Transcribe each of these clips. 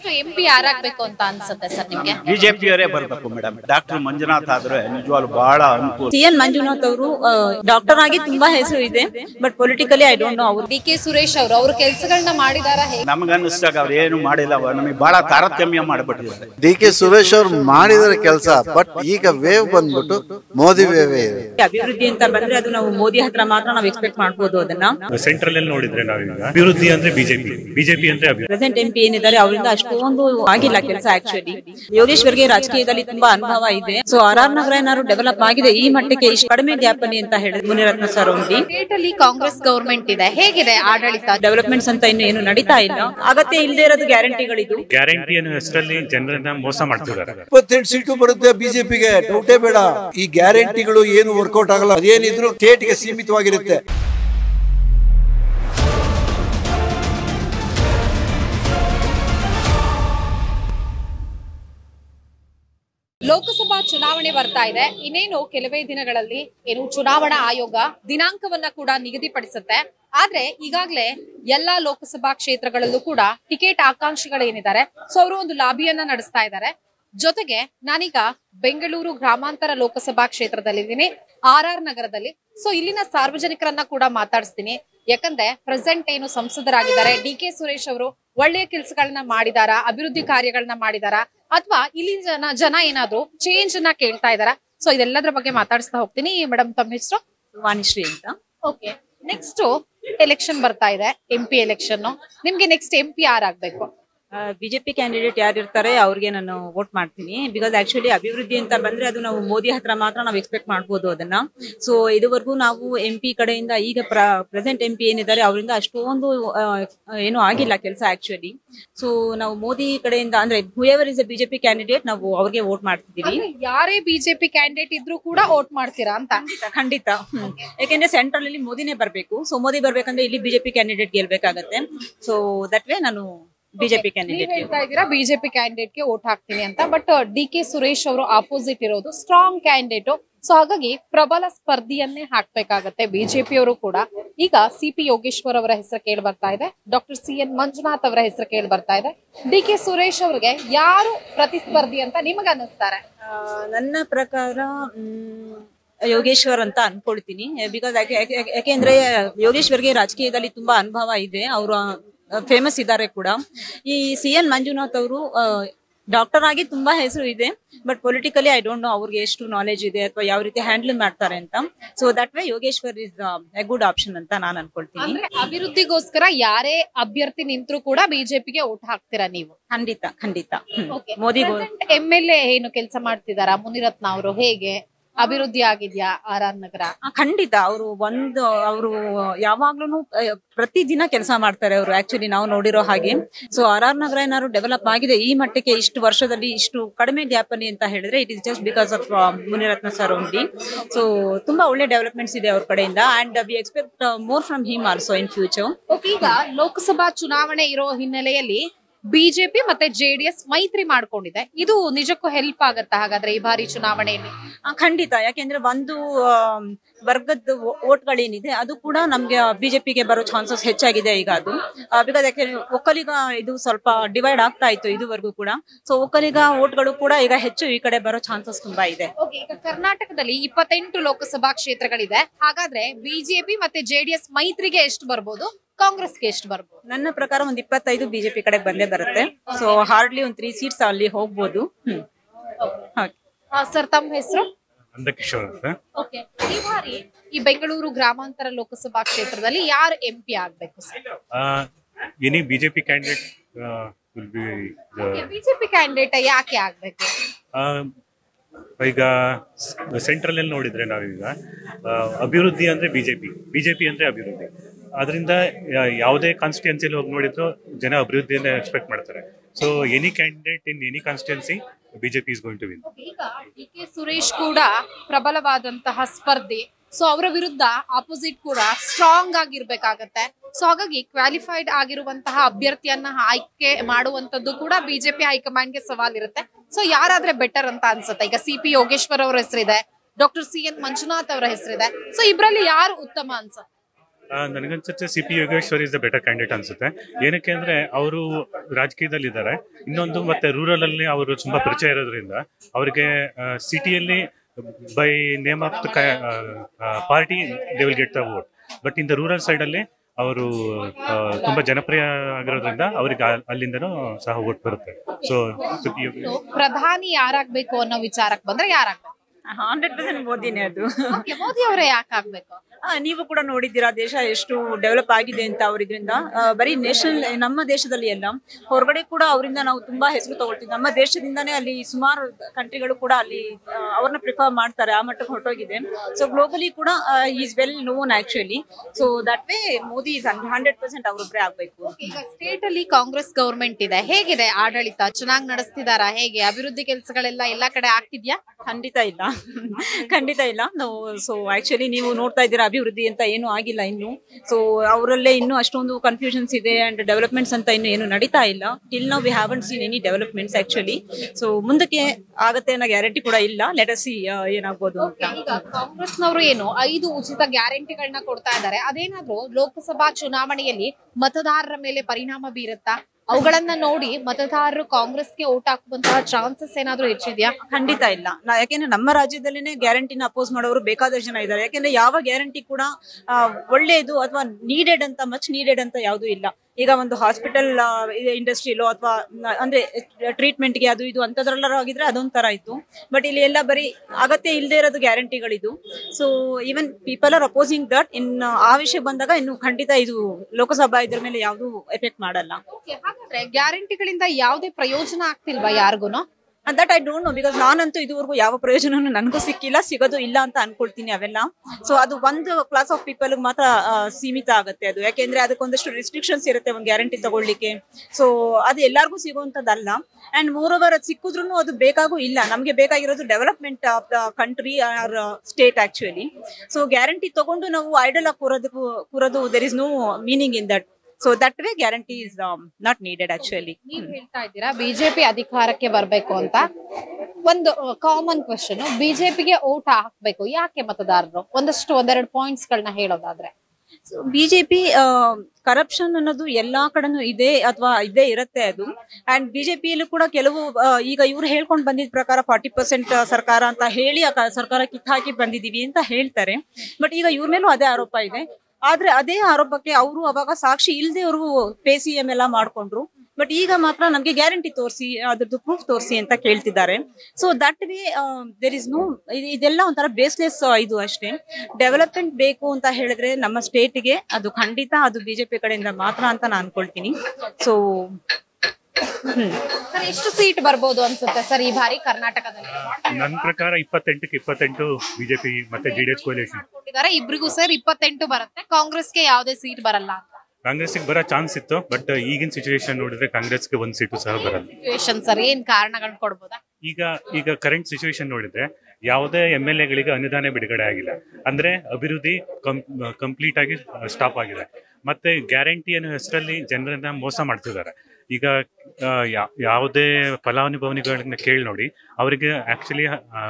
Next M P ಯಾರಾಗ್ಬೇಕು ಅಂತ ಅನ್ಸುತ್ತೆ ಸರ್ ನಿಮ್ಗೆ ಬಿಜೆಪಿಯವರೇ ಬರ್ಬೇಕು ಮೇಡಮ್ ಡಾಕ್ಟರ್ ಮಂಜುನಾಥ್ ಆದ್ರೆ ನಿಜವಾಗ್ಲು ಬಹಳ ಅನುಕೂಲ ಸಿ ಎನ್ ಮಂಜುನಾಥ್ ಅವರು ಡಾಕ್ಟರ್ ಆಗಿ ತುಂಬಾ ಹೆಸರು ಇದೆ but politically I don't know ಅವರು ಡಿ ಕೆ ಸುರೇಶ್ ಅವರು ಅವ್ರ ಕೆಲಸಗಳನ್ನ ಮಾಡಿದಾರ ಹೇಗೆ ನಮಗನ್ನಿಸ್ದಾಗ ಅವ್ರು ಏನು ಮಾಡಿಲ್ಲ ಅವ್ರು ನಮಗೆ ಬಹಳ ತಾರತಮ್ಯ ಮಾಡಿಬಿಟ್ಟಿದ್ದಾರೆ ಡಿ ಕೆ ಸುರೇಶ್ ಅವ್ರು ಮಾಡಿದರೆ ಕೆಲಸ ಬಟ್ ಈಗ ವೇವ್ ಬಂದ್ಬಿಟ್ಟು ಮೋದಿ ವೇವೇ ಇದೆ ಅಭಿವೃದ್ಧಿ ಅಂತ ಬಂದ್ರೆ ಅದು ನಾವು ಮೋದಿ ಹತ್ರ ಮಾತ್ರ ನಾವು ಎಕ್ಸ್ಪೆಕ್ಟ್ ಮಾಡ್ಬೋದು ಅದನ್ನ ಸೆಂಟ್ರಲ್ ಅಲ್ಲಿ ನೋಡಿದ್ರೆ ನಾವೀಗ ಅಭಿವೃದ್ಧಿ ಅಂದ್ರೆ ಬಿಜೆಪಿ ಬಿಜೆಪಿ ಅಂದ್ರೆ ಅಭಿವೃದ್ಧಿ ಪ್ರೆಸೆಂಟ್ ಎಂ ಪಿ ಏನಿದ್ದಾರೆ ಅವರಿಂದ ಅಷ್ಟೊಂದು ಆಗಿಲ್ಲ ಕೆಲಸ ಆಕ್ಚುಲಿ ಯೋಗೇಶ್ವರ್ಗೆ ರಾಜಕೀಯದಲ್ಲಿ ತುಂಬಾ ಅನುಭವ ಇದೆ ಸೊ ಆರ್ ಆರ್ ನಗರ ಏನಾದ್ರು ಡೆವಲಪ್ ಆಗಿದೆ ಈ ಮಟ್ಟಕ್ಕೆ ಇಷ್ಟು ಕಡಿಮೆ ಗ್ಯಾಪ್ ಅಲ್ಲಿ ಅಂತ ಹೇಳಿದ್ರೆ ಮುನಿರತ್ನ ಸರ್ ಅವ್ರಿಗೆ ಸ್ಟೇಟ್ ಅಲ್ಲಿ ಕಾಂಗ್ರೆಸ್ ಗವರ್ಮೆಂಟ್ ಇದೆ ಹೇಗಿದೆ ಆಡಳಿತ ಡೆವಲಪ್ಮೆಂಟ್ಸ್ ಅಂತ ಇನ್ನು ಏನು ನಡೀತಾ ಇಲ್ಲ ಅಗತ್ಯ ಇಲ್ಲದೆ ಇರೋದು ಗ್ಯಾರಂಟಿಗಳಿದು ಗ್ಯಾರಂಟಿ ಅನ್ನೋ ಹೆಸರಲ್ಲಿ ಜನರನ್ನ ಮೋಸ ಮಾಡ್ತಿದ್ದಾರೆ ಇಪ್ಪತ್ತೆಂಟು ಸೀಟು ಬರುತ್ತೆ ಬಿಜೆಪಿಗೆ ಡೌಟೇ ಬೇಡ ಈ ಗ್ಯಾರಂಟಿಗಳು ಏನು ವರ್ಕೌಟ್ ಆಗಲ್ಲ ಅದೇನಿದ್ರು ಸ್ಟೇಟ್ಗೆ ಸೀಮಿತವಾಗಿರುತ್ತೆ ಲೋಕಸಭಾ ಚುನಾವಣೆ ಬರ್ತಾ ಇದೆ ಇನ್ನೇನು ಕೆಲವೇ ದಿನಗಳಲ್ಲಿ ಏನು ಚುನಾವಣಾ ಆಯೋಗ ದಿನಾಂಕವನ್ನ ಕೂಡ ನಿಗದಿಪಡಿಸುತ್ತೆ ಆದ್ರೆ ಈಗಾಗಲೇ ಎಲ್ಲಾ ಲೋಕಸಭಾ ಕ್ಷೇತ್ರಗಳಲ್ಲೂ ಕೂಡ ಟಿಕೆಟ್ ಆಕಾಂಕ್ಷಿಗಳೇನಿದ್ದಾರೆ ಸೊ ಅವರು ಒಂದು ಲಾಬಿಯನ್ನ ನಡೆಸ್ತಾ ಇದ್ದಾರೆ ಜೊತೆಗೆ ನಾನೀಗ ಬೆಂಗಳೂರು ಗ್ರಾಮಾಂತರ ಲೋಕಸಭಾ ಕ್ಷೇತ್ರದಲ್ಲಿದ್ದೀನಿ ಆರ್ ಆರ್ ನಗರದಲ್ಲಿ ಸೊ ಇಲ್ಲಿನ ಸಾರ್ವಜನಿಕರನ್ನ ಕೂಡ ಮಾತಾಡಿಸ್ತೀನಿ ಯಾಕಂದ್ರೆ ಪ್ರೆಸೆಂಟ್ ಏನು ಸಂಸದರಾಗಿದ್ದಾರೆ ಡಿ ಕೆ ಸುರೇಶ್ ಅವರು ಒಳ್ಳೆಯ ಕೆಲಸಗಳನ್ನ ಮಾಡಿದಾರಾ ಅಭಿವೃದ್ಧಿ ಕಾರ್ಯಗಳನ್ನ ಮಾಡಿದಾರಾ ಅಥವಾ ಇಲ್ಲಿ ಜನ ಜನ ಏನಾದ್ರು ಚೇಂಜ್ ಅನ್ನ ಕೇಳ್ತಾ ಇದಾರಾ ಸೊ ಇದೆಲ್ಲದ್ರ ಬಗ್ಗೆ ಮಾತಾಡಿಸ್ತಾ ಹೋಗ್ತೀನಿ ಮೇಡಮ್ ತಮ್ಮ ಹೆಸರು ವಾಣಿಶ್ರೀ ಅಂತ ಓಕೆ ನೆಕ್ಸ್ಟ್ ಎಲೆಕ್ಷನ್ ಬರ್ತಾ ಇದೆ ಎಂ ಪಿ ಎಲೆಕ್ಷನ್ ನಿಮ್ಗೆ ನೆಕ್ಸ್ಟ್ ಎಂ ಪಿ ಯಾರಾಗ್ಬೇಕು ಬಿಜೆಪಿ ಕ್ಯಾಂಡಿಡೇಟ್ ಯಾರು ಇರ್ತಾರೆ ಅವ್ರಿಗೆ ನಾನು ವೋಟ್ ಮಾಡ್ತೀನಿ ಬಿಕಾಸ್ ಆಕ್ಚುಲಿ ಅಭಿವೃದ್ಧಿ ಅಂತ ಬಂದ್ರೆ ಅದು ನಾವು ಮೋದಿ ಹತ್ರ ಮಾತ್ರ ನಾವು ಎಕ್ಸ್ಪೆಕ್ಟ್ ಮಾಡ್ಬೋದು ಅದನ್ನ ಸೊ ಇದುವರೆಗೂ ನಾವು ಎಂ ಪಿ ಕಡೆಯಿಂದ ಈಗ ಪ್ರೆಸೆಂಟ್ ಎಂ ಪಿ ಏನಿದ್ದಾರೆ ಅವರಿಂದ ಅಷ್ಟೊಂದು ಆ, ಏನು ಆಗಿಲ್ಲ ಕೆಲಸ ಆಕ್ಚುಲಿ ಸೊ ನಾವು ಮೋದಿ ಕಡೆಯಿಂದ ಅಂದ್ರೆ however is a BJP candidate ನಾವು ಅವ್ರಿಗೆ ವೋಟ್ ಮಾಡ್ತಿದೀವಿ ಅಂದ್ರೆ ಯಾರೇ ಬಿಜೆಪಿ ಕ್ಯಾಂಡಿಡೇಟ್ ಇದ್ರೂ ಕೂಡ ವೋಟ್ ಮಾಡ್ತೀರಾ ಅಂತ ಖಂಡಿತ ಖಂಡಿತ ಹ್ಮ್. ಯಾಕೆಂದ್ರೆ ಸೆಂಟ್ರಲ್ ಅಲ್ಲಿ ಮೋದಿನೇ ಬರ್ಬೇಕು ಸೊ ಮೋದಿ ಬರ್ಬೇಕಂದ್ರೆ ಇಲ್ಲಿ ಬಿಜೆಪಿ ಕ್ಯಾಂಡಿಡೇಟ್ ಗೆಲ್ಬೇಕಾಗತ್ತೆ ಸೊ ದಟ್ ವೇ ನಾನು ಬಿಜೆಪಿ ನೀವ್ ಕ್ಯಾಂಡಿಡೇಟ್ ಹೇಳ್ತಾ ಇದ್ದೀರಾ ಬಿಜೆಪಿ ಕ್ಯಾಂಡಿಡೇಟ್ ಗೆ ವೋಟ್ ಹಾಕ್ತೀನಿ ಅಂತ ಬಟ್ ಡಿ ಕೆ ಸುರೇಶ್ ಅವರು ಆಪೋಸಿಟ್ ಇರೋದು ಸ್ಟ್ರಾಂಗ್ ಕ್ಯಾಂಡಿಡೇಟ್ ಸೊ ಹಾಗಾಗಿ ಪ್ರಬಲ ಸ್ಪರ್ಧಿಯನ್ನೇ ಹಾಕ್ಬೇಕಾಗತ್ತೆ ಬಿಜೆಪಿ ಅವರು ಕೂಡ ಈಗ ಸಿ ಪಿ ಯೋಗೇಶ್ವರ್ ಅವರ ಹೆಸರು ಕೇಳಿ ಬರ್ತಾ ಇದೆ ಡಾಕ್ಟರ್ ಸಿ ಎನ್ ಮಂಜುನಾಥ್ ಅವರ ಹೆಸರು ಕೇಳಿ ಬರ್ತಾ ಇದೆ ಡಿ ಕೆ ಸುರೇಶ್ ಅವರಿಗೆ ಯಾರು ಪ್ರತಿಸ್ಪರ್ಧಿ ಅಂತ ನಿಮಗ ಅನ್ನಿಸ್ತಾರೆ ಆ, ನನ್ನ ಪ್ರಕಾರ ಮ್, ಯೋಗೇಶ್ವರ್ ಅಂತ ಅನ್ಕೊಳ್ತೀನಿ ಬಿಕಾಸ್ ಯಾಕೆಂದ್ರೆ ಯೋಗೇಶ್ವರ್ಗೆ ರಾಜಕೀಯದಲ್ಲಿ ತುಂಬಾ ಅನುಭವ ಇದೆ ಅವರು ಫೇಮಸ್ ಇದ್ದಾರೆ ಕೂಡ ಈ ಸಿ ಎನ್ ಮಂಜುನಾಥ್ ಅವರು ಡಾಕ್ಟರ್ ಆಗಿ ತುಂಬಾ ಹೆಸರು ಇದೆ but politically I don't know ಅವ್ರಿಗೆ ಎಷ್ಟು ನಾಲೆಜ್ ಇದೆ ಅಥವಾ ಯಾವ ರೀತಿ ಹ್ಯಾಂಡಲ್ ಮಾಡ್ತಾರೆ ಅಂತ so that way Yogeshwar is a good option ಅಂತ ನಾನು ಅನ್ಕೊಳ್ತೀನಿ ಅಂದ್ರೆ ಅಭಿವೃದ್ಧಿಗೋಸ್ಕರ ಯಾರೇ ಅಭ್ಯರ್ಥಿ ನಿಂತ್ರು ಕೂಡ ಬಿಜೆಪಿಗೆ ವೋಟ್ ಹಾಕ್ತೀರಾ ನೀವು ಖಂಡಿತ ಖಂಡಿತ ಹ್ಮ್. ಮೋದಿಗೂ ಎಂ ಎಲ್ ಎ ಏನು ಕೆಲಸ ಮಾಡ್ತಿದಾರಾ ಮುನಿರತ್ನ ಅವರು ಹೇಗೆ ಅಭಿವೃದ್ಧಿ ಆಗಿದ್ಯಾ ಆರ್ ಆರ್ ನಗರ ಆ, ಖಂಡಿತ ಅವರು ಒಂದು ಅವರು ಯಾವಾಗ್ಲೂ ಪ್ರತಿದಿನ ಕೆಲಸ ಮಾಡ್ತಾರೆ ಅವರು ಆಕ್ಚುಲಿ ನಾವು ನೋಡಿರೋ ಹಾಗೆ ಸೊ ಆರ್ ಆರ್ ನಗರ ಏನಾದ್ರು ಡೆವಲಪ್ ಆಗಿದೆ ಈ ಮಟ್ಟಕ್ಕೆ ಇಷ್ಟು ವರ್ಷದಲ್ಲಿ ಇಷ್ಟು ಕಡಿಮೆ ಗ್ಯಾಪ್ ಅಲ್ಲಿ ಅಂತ ಹೇಳಿದ್ರೆ it is just because of Munirathna sir only so ತುಂಬಾ ಒಳ್ಳೆ ಡೆವಲಪ್ಮೆಂಟ್ಸ್ ಇದೆ ಅವ್ರ ಕಡೆಯಿಂದ and we expect more from him also in future okay ಈಗ ಲೋಕಸಭಾ ಚುನಾವಣೆ ಇರೋ ಹಿನ್ನೆಲೆಯಲ್ಲಿ ಬಿಜೆಪಿ ಮತ್ತೆ ಜೆಡಿಎಸ್ ಮೈತ್ರಿ ಮಾಡ್ಕೊಂಡಿದೆ ಇದು ನಿಜಕ್ಕೂ ಹೆಲ್ಪ್ ಆಗತ್ತಾ ಹಾಗಾದ್ರೆ ಈ ಬಾರಿ ಚುನಾವಣೆಯಲ್ಲಿ ಖಂಡಿತ ಯಾಕೆಂದ್ರೆ ಒಂದು ಆಮ್, ವರ್ಗದ ಓಟ್ಗಳೇನಿದೆ ಅದು ಕೂಡ ನಮ್ಗೆ ಬಿಜೆಪಿಗೆ ಬರೋ ಚಾನ್ಸಸ್ ಹೆಚ್ಚಾಗಿದೆ ಈಗ ಅದು ಬಿಕಾಸ್ ಯಾಕೆಂದ್ರೆ ಒಕ್ಕಲಿಗ ಇದು ಸ್ವಲ್ಪ ಡಿವೈಡ್ ಆಗ್ತಾ ಇತ್ತು ಇದುವರೆಗೂ ಕೂಡ ಸೊ ಒಕ್ಕಲಿಗ ಓಟ್ಗಳು ಕೂಡ ಈಗ ಹೆಚ್ಚು ಈ ಕಡೆ ಬರೋ ಚಾನ್ಸಸ್ ತುಂಬಾ ಇದೆ ಓಕೆ ಈಗ ಕರ್ನಾಟಕದಲ್ಲಿ ಇಪ್ಪತ್ತೆಂಟು ಲೋಕಸಭಾ ಕ್ಷೇತ್ರಗಳಿದೆ ಹಾಗಾದ್ರೆ ಬಿಜೆಪಿ ಮತ್ತೆ ಜೆಡಿಎಸ್ ಮೈತ್ರಿಗೆ ಎಷ್ಟು ಬರ್ಬೋದು ಕಾಂಗ್ರೆಸ್ಗೆ ಎಷ್ಟು ಬರ್ಬೋದು ನನ್ನ ಪ್ರಕಾರ ಒಂದ್ ಇಪ್ಪತ್ತೈದು ಬಿಜೆಪಿ ಕಡೆಗೆ ಬಂದೇ ಬರುತ್ತೆ ಸೊ ಹಾರ್ಡ್ಲಿ ಒಂದ್ ತ್ರೀ ಸೀಟ್ಸ್ ಅಲ್ಲಿ ಹೋಗ್ಬೋದು ಹ್ಮ್ Okay. ಸರ್ ತಮ್ಮ ಹೆಸರು ಅಂಧಕಿಶೋರ್ ಅಂತ ಓಕೆ ಈ ಬಾರಿ ಈ ಬೆಂಗಳೂರು ಗ್ರಾಮಾಂತರ ಲೋಕಸಭಾ ಕ್ಷೇತ್ರದಲ್ಲಿ ಯಾರು ಎಂ ಪಿ ಆಗ್ಬೇಕು sir any BJP candidate will be BJP candidate ಯಾಕೆ ಆಗ್ಬೇಕು ಈಗ ಸೆಂಟ್ರಲ್ ಅಲ್ಲಿ ನೋಡಿದ್ರೆ ನಾವೀಗ ಆ, ಅಭಿವೃದ್ಧಿ ಅಂದ್ರೆ ಬಿಜೆಪಿ ಬಿಜೆಪಿ ಅಂದ್ರೆ ಅಭಿವೃದ್ಧಿ ಅದರಿಂದ ಯಾವುದೇ ಕಾನ್ಸ್ಟಿಟ್ಯೂನ್ಸಿಲಿ ಹೋಗಿ ನೋಡಿದ್ರು ಜನ ಅಭಿವೃದ್ಧಿಯನ್ನ ಎಕ್ಸ್ಪೆಕ್ಟ್ ಮಾಡ್ತಾರೆ so any candidate in any constituency BJP is going to win ಈಗ ಡಿ ಕೆ ಸುರೇಶ್ ಕೂಡ ಪ್ರಬಲವಾದಂತಹ ಸ್ಪರ್ಧಿ ಸೊ ಅವರ ವಿರುದ್ಧ ಆಪೋಸಿಟ್ ಕೂಡ ಸ್ಟ್ರಾಂಗ್ ಆಗಿರ್ಬೇಕಾಗತ್ತೆ ಸೊ ಹಾಗಾಗಿ ಕ್ವಾಲಿಫೈಡ್ ಆಗಿರುವಂತಹ ಅಭ್ಯರ್ಥಿಯನ್ನ ಆಯ್ಕೆ ಮಾಡುವಂತದ್ದು ಕೂಡ ಬಿಜೆಪಿ ಹೈಕಮಾಂಡ್ಗೆ ಸವಾಲ್ ಇರುತ್ತೆ ಸೊ ಯಾರಾದ್ರೆ ಬೆಟರ್ ಅಂತ ಅನ್ಸುತ್ತೆ ಈಗ ಸಿ ಪಿ ಯೋಗೇಶ್ವರ್ ಅವರ ಹೆಸರಿದೆ ಡಾಕ್ಟರ್ ಸಿ ಎನ್ ಮಂಜುನಾಥ್ ಅವರ ಹೆಸರಿದೆ ಸೊ ಇಬ್ರಲ್ಲಿ ಯಾರು ಉತ್ತಮ ಅನ್ಸುತ್ತೆ ಆ, ನನಗನ್ಸುತ್ತೆ C P Yogeshwar is the better candidate ಅನ್ಸುತ್ತೆ ಏನಕ್ಕೆ ಅಂದ್ರೆ ಅವರು ರಾಜಕೀಯದಲ್ಲಿ ಇದ್ದಾರೆ ಇನ್ನೊಂದು ಮತ್ತೆ ರೂರಲ್ ಅಲ್ಲಿ ಅವರು ತುಂಬಾ ಪರಿಚಯ ಇರೋದ್ರಿಂದ ಅವರಿಗೆ ಸಿಟಿಯಲ್ಲಿ by name of the party they will get the vote but in the rural side ಅಲ್ಲಿ ಅವರು ಆ, ತುಂಬಾ ಜನಪ್ರಿಯ ಆಗಿರೋದ್ರಿಂದ ಅವರಿಗೆ ಅಲ್ಲಿಂದನೂ ಸಹ ವೋಟ್ ಬರುತ್ತೆ ಸೊ ಪ್ರಧಾನಿ ಯಾರಾಗ್ಬೇಕು ಅನ್ನೋ ವಿಚಾರಕ್ಕೆ ಬಂದ್ರೆ ಯಾರಾಗ್ಬೇಕು ಹಂಡ್ರೆಡ್ ಪರ್ಸೆಂಟ್ ಮೋದಿನೇ ಅದು Okay, ಮೋದಿ ಅವರೇ ಯಾಕೆ ಆಗ್ಬೇಕು ಆ, ನೀವು ಕೂಡ ನೋಡಿದ್ದೀರಾ ದೇಶ ಎಷ್ಟು ಡೆವಲಪ್ ಆಗಿದೆ ಅಂತ ಅವರಿದ್ರಿಂದ ಬರೀ ನೇಷನಲ್ ನಮ್ಮ ದೇಶದಲ್ಲಿ ಎಲ್ಲ ಹೊರಗಡೆ ಕೂಡ ಅವರಿಂದ ನಾವು ತುಂಬಾ ಹೆಸರು ತಗೊಳ್ತೀವಿ ನಮ್ಮ ದೇಶದಿಂದಾನೇ ಅಲ್ಲಿ ಸುಮಾರು ಕಂಟ್ರಿಗಳು ಕೂಡ ಅಲ್ಲಿ ಆ, ಅವ್ರನ್ನ ಪ್ರಿಫರ್ ಮಾಡ್ತಾರೆ ಆ ಮಟ್ಟಕ್ಕೆ ಹೊರಟೋಗಿದೆ ಸೊ ಗ್ಲೋಬಲಿ ಕೂಡ is well known actually so that way Modi is hundred percent ಅವರೊಬ್ಬರೇ ಆಗ್ಬೇಕು ಈಗ ಸ್ಟೇಟ್ ಅಲ್ಲಿ ಕಾಂಗ್ರೆಸ್ ಗವರ್ಮೆಂಟ್ ಇದೆ ಹೇಗಿದೆ ಆಡಳಿತ ಚೆನ್ನಾಗಿ ನಡೆಸ್ತಿದಾರಾ ಹೇಗೆ ಅಭಿವೃದ್ಧಿ ಕೆಲಸಗಳೆಲ್ಲ ಎಲ್ಲಾ ಕಡೆ ಆಗ್ತಿದ್ಯಾ ಖಂಡಿತ ಇಲ್ಲ ಖಂಡಿತ ಇಲ್ಲ ನಾವು ಸೊ ಆಕ್ಚುಲಿ ನೀವು ನೋಡ್ತಾ ಇದ್ದೀರಾ ಅಭಿವೃದ್ಧಿ ಅಂತ ಏನು ಆಗಿಲ್ಲ ಇನ್ನು ಸೊ ಅವರಲ್ಲೇ ಇನ್ನೂ ಅಷ್ಟೊಂದು ಕನ್ಫ್ಯೂಷನ್ಸ್ ಇದೆ ಅಂಡ್ ಡೆವಲಪ್ಮೆಂಟ್ಸ್ ಅಂತ ಇನ್ನು ಏನು ನಡೀತಾ ಇಲ್ಲ ಟಿಲ್ ನಾವು we haven't seen any developments actually so ಮುಂದಕ್ಕೆ ಆಗತ್ತೆ ಅನ್ನೋ ಗ್ಯಾರಂಟಿ ಕೂಡ ಇಲ್ಲ ಲೆಟ್ ಸಿ ಏನಾಗ್ಬೋದು ಅಂತ ಈಗ ಕಾಂಗ್ರೆಸ್ನವರು ಏನು ಐದು ಉಚಿತ ಗ್ಯಾರಂಟಿಗಳನ್ನ ಕೊಡ್ತಾ ಇದ್ದಾರೆ ಅದೇನಾದ್ರೂ ಲೋಕಸಭಾ ಚುನಾವಣೆಯಲ್ಲಿ ಮತದಾರರ ಮೇಲೆ ಪರಿಣಾಮ ಬೀರುತ್ತಾ ಅವುಗಳನ್ನ ನೋಡಿ ಮತದಾರರು ಕಾಂಗ್ರೆಸ್ಗೆ ಓಟ್ ಹಾಕುವಂತಹ ಚಾನ್ಸಸ್ ಏನಾದ್ರೂ ಹೆಚ್ಚಿದ್ಯಾ ಖಂಡಿತ ಇಲ್ಲ ನಾ- ಯಾಕೆಂದ್ರೆ ನಮ್ಮ ರಾಜ್ಯದಲ್ಲಿನೇ ಗ್ಯಾರಂಟಿನ ಅಪೋಸ್ ಮಾಡೋರು ಬೇಕಾದಷ್ಟು ಜನ ಇದ್ದಾರೆ ಯಾಕೆಂದ್ರೆ ಯಾವ ಗ್ಯಾರಂಟಿ ಕೂಡ ಆ, ಒಳ್ಳೆಯದು ಅಥವಾ ನೀಡೆಡ್ ಅಂತ ಮಚ್ ನೀಡೆಡ್ ಅಂತ ಯಾವುದು ಇಲ್ಲ ಈಗ ಒಂದು ಹಾಸ್ಪಿಟಲ್ ಇಂಡಸ್ಟ್ರಿಲೋ ಅಥವಾ ಅಂದ್ರೆ ಟ್ರೀಟ್ಮೆಂಟ್ಗೆ ಅದು ಇದು ಅಂತದ್ರಲ್ಲಾರು ಆಗಿದ್ರೆ ಅದೊಂದ್ ತರ ಇತ್ತು ಬಟ್ ಇಲ್ಲಿ ಎಲ್ಲ ಬರೀ ಅಗತ್ಯ ಇಲ್ಲದೆ ಇರೋದು ಗ್ಯಾರಂಟಿಗಳಿದು so even people are opposing that in ಆ ವಿಷಯ ಬಂದಾಗ ಇನ್ನು ಖಂಡಿತ ಇದು ಲೋಕಸಭಾ ಇದ್ರ ಮೇಲೆ ಯಾವುದು ಎಫೆಕ್ಟ್ ಮಾಡಲ್ಲ ಹಾಗಾದ್ರೆ ಗ್ಯಾರಂಟಿಗಳಿಂದ ಯಾವುದೇ ಪ್ರಯೋಜನ ಆಗ್ತಿಲ್ವಾ ಯಾರಿಗೂನು that I don't know because ನಾನಂತೂ ಇದುವರೆಗೂ ಯಾವ ಪ್ರಯೋಜನನೂ ನನಗೂ ಸಿಕ್ಕಿಲ್ಲ ಸಿಗೋದು ಇಲ್ಲ ಅಂತ ಅನ್ಕೊಳ್ತೀನಿ ಅವೆಲ್ಲ ಸೊ ಅದು ಒಂದು ಕ್ಲಾಸ್ ಆಫ್ ಪೀಪಲ್ ಮಾತ್ರ ಆ, ಸೀಮಿತ ಆಗುತ್ತೆ ಅದು ಯಾಕೆಂದ್ರೆ ಅದಕ್ಕೊಂದಷ್ಟು ರಿಸ್ಟ್ರಿಕ್ಷನ್ಸ್ ಇರುತ್ತೆ ಒಂದು ಗ್ಯಾರಂಟಿ ತಗೊಳ್ಳಿಕ್ಕೆ ಸೊ ಅದು ಎಲ್ಲರಿಗೂ ಸಿಗುವಂತದ್ದಲ್ಲ ಅಂಡ್ ಮೋರ್ ಓವರ್ ಅದು ಸಿಕ್ಕಿದ್ರು ಅದು ಬೇಕಾಗೂ ಇಲ್ಲ ನಮಗೆ ಬೇಕಾಗಿರೋದು development of the country or state actually so guarantee ತಗೊಂಡು ನಾವು ಐಡಲ್ ಆಗಿ ಕೂರೋದಕ್ಕೂ ಕೂರೋದು there is no meaning in that so that way guarantee is not needed actually ನೀವ್ ಹೇಳ್ತಾ ಇದ್ದೀರಾ ಬಿಜೆಪಿ ಅಧಿಕಾರಕ್ಕೆ ಬರ್ಬೇಕು ಅಂತ ಒಂದು ಕಾಮನ್ ಕ್ವಶನ್ ಬಿಜೆಪಿಗೆ ಓಟ್ ಹಾಕ್ಬೇಕು ಯಾಕೆ ಮತದಾರರು ಒಂದಷ್ಟು ಒಂದೆರಡು ಪಾಯಿಂಟ್ಸ್ ಗಳನ್ನ ಹೇಳೋದಾದ್ರೆ ಬಿಜೆಪಿ ಕರಪ್ಷನ್ ಅನ್ನೋದು ಎಲ್ಲಾ ಕಡೆನೂ ಇದೆ ಅಥವಾ ಇದೇ ಇರುತ್ತೆ ಅದು ಅಂಡ್ ಬಿಜೆಪಿಯಲ್ಲೂ ಕೂಡ ಕೆಲವು ಆ, ಈಗ ಇವ್ರು ಹೇಳ್ಕೊಂಡು ಬಂದಿದ್ ಪ್ರಕಾರ ಫಾರ್ಟಿ ಪರ್ಸೆಂಟ್ ಸರ್ಕಾರ ಅಂತ ಹೇಳಿ ಆ ಕ- ಸರ್ಕಾರ ಕಿತ್ತಾಕಿ ಬಂದಿದೀವಿ ಅಂತ ಹೇಳ್ತಾರೆ ಬಟ್ ಈಗ ಇವ್ರ ಮೇಲೂ ಅದೇ ಆರೋಪ ಇದೆ ಆದ್ರೆ ಅದೇ ಆರೋಪಕ್ಕೆ ಅವರು ಅವಾಗ ಸಾಕ್ಷಿ ಇಲ್ಲದೆ ಅವರು ಪೇ ಸಿ ಎಂ ಎಲ್ಲ ಮಾಡ್ಕೊಂಡ್ರು ಬಟ್ ಈಗ ಮಾತ್ರ ನಮ್ಗೆ ಗ್ಯಾರಂಟಿ ತೋರಿಸಿ ಅದ್ರದ್ದು ಪ್ರೂಫ್ ತೋರಿಸಿ ಅಂತ ಕೇಳ್ತಿದ್ದಾರೆ so that way there is no ಇದೆಲ್ಲ ಒಂಥರ ಬೇಸ್ಲೆಸ್ ಇದು ಅಷ್ಟೇ ಡೆವಲಪ್ಮೆಂಟ್ ಬೇಕು ಅಂತ ಹೇಳಿದ್ರೆ ನಮ್ಮ ಸ್ಟೇಟ್ಗೆ ಅದು ಖಂಡಿತ ಅದು ಬಿಜೆಪಿ ಕಡೆಯಿಂದ ಮಾತ್ರ ಅಂತ ನಾನು ಅನ್ಕೊಳ್ತೀನಿ ಸೊ ಹ್ಮ್ ಸರ್ ಎಷ್ಟು ಸೀಟ್ ಬರ್ಬೋದು ಅನ್ಸುತ್ತೆ ಸರ್ ಈ ಬಾರಿ ಕರ್ನಾಟಕದಲ್ಲಿ ನನ್ನ ಪ್ರಕಾರ ಇಪ್ಪತ್ತೆಂಟಕ್ಕೆ ಇಪ್ಪತ್ತೆಂಟು ಬಿಜೆಪಿ ಮತ್ತೆ ಜೆ ಡಿ ಎಸ್ ಕೋಲಿಷನ್ ಮಾಡ್ಕೊಂಡಿದ್ದಾರೆ ಇಬ್ರಿಗೂ ಸರ್ ಇಪ್ಪತ್ತೆಂಟು ಬರುತ್ತೆ ಕಾಂಗ್ರೆಸ್ಗೆ ಯಾವುದೇ ಸೀಟ್ ಬರಲ್ಲ ಅಂತ ಕಾಂಗ್ರೆಸ್ಗೆ ಬರೋ ಚಾನ್ಸ್ ಇತ್ತು ಬಟ್ ಈಗಿನ ಸಿಚುವೇಶನ್ ನೋಡಿದ್ರೆ ಕಾಂಗ್ರೆಸ್ಗೆ ಒಂದ್ ಸೀಟು ಸಹ ಬರಲ್ಲ ಸಿಚುವೇಶನ್ ಸರ್ ಏನ್ ಕಾರಣಗಳನ್ನ ಕೊಡ್ಬೋದಾ ಈಗ ಈಗ ಕರೆಂಟ್ ಸಿಚುವೇಶನ್ ನೋಡಿದ್ರೆ ಯಾವುದೇ ಎಮ್ ಎಲ್ ಎಗಳಿಗೆ ಅನುದಾನ ಬಿಡುಗಡೆ ಆಗಿಲ್ಲ ಅಂದ್ರೆ ಅಭಿವೃದ್ಧಿ ಕಂಪ್ಲೀಟ್ ಆಗಿ ಸ್ಟಾಪ್ ಆಗಿದೆ ಮತ್ತೆ ಗ್ಯಾರಂಟಿ ಅನ್ನೋ ಹೆಸರಲ್ಲಿ ಜನರನ್ನ ಮೋಸ ಮಾಡ್ತಿದ್ದಾರೆ ಈಗ ಆ, ಯಾ- ಯಾವುದೇ ಫಲಾನುಭವಿಗಳನ್ನ ಕೇಳಿ ನೋಡಿ ಅವರಿಗೆ ಆಕ್ಚುಲಿ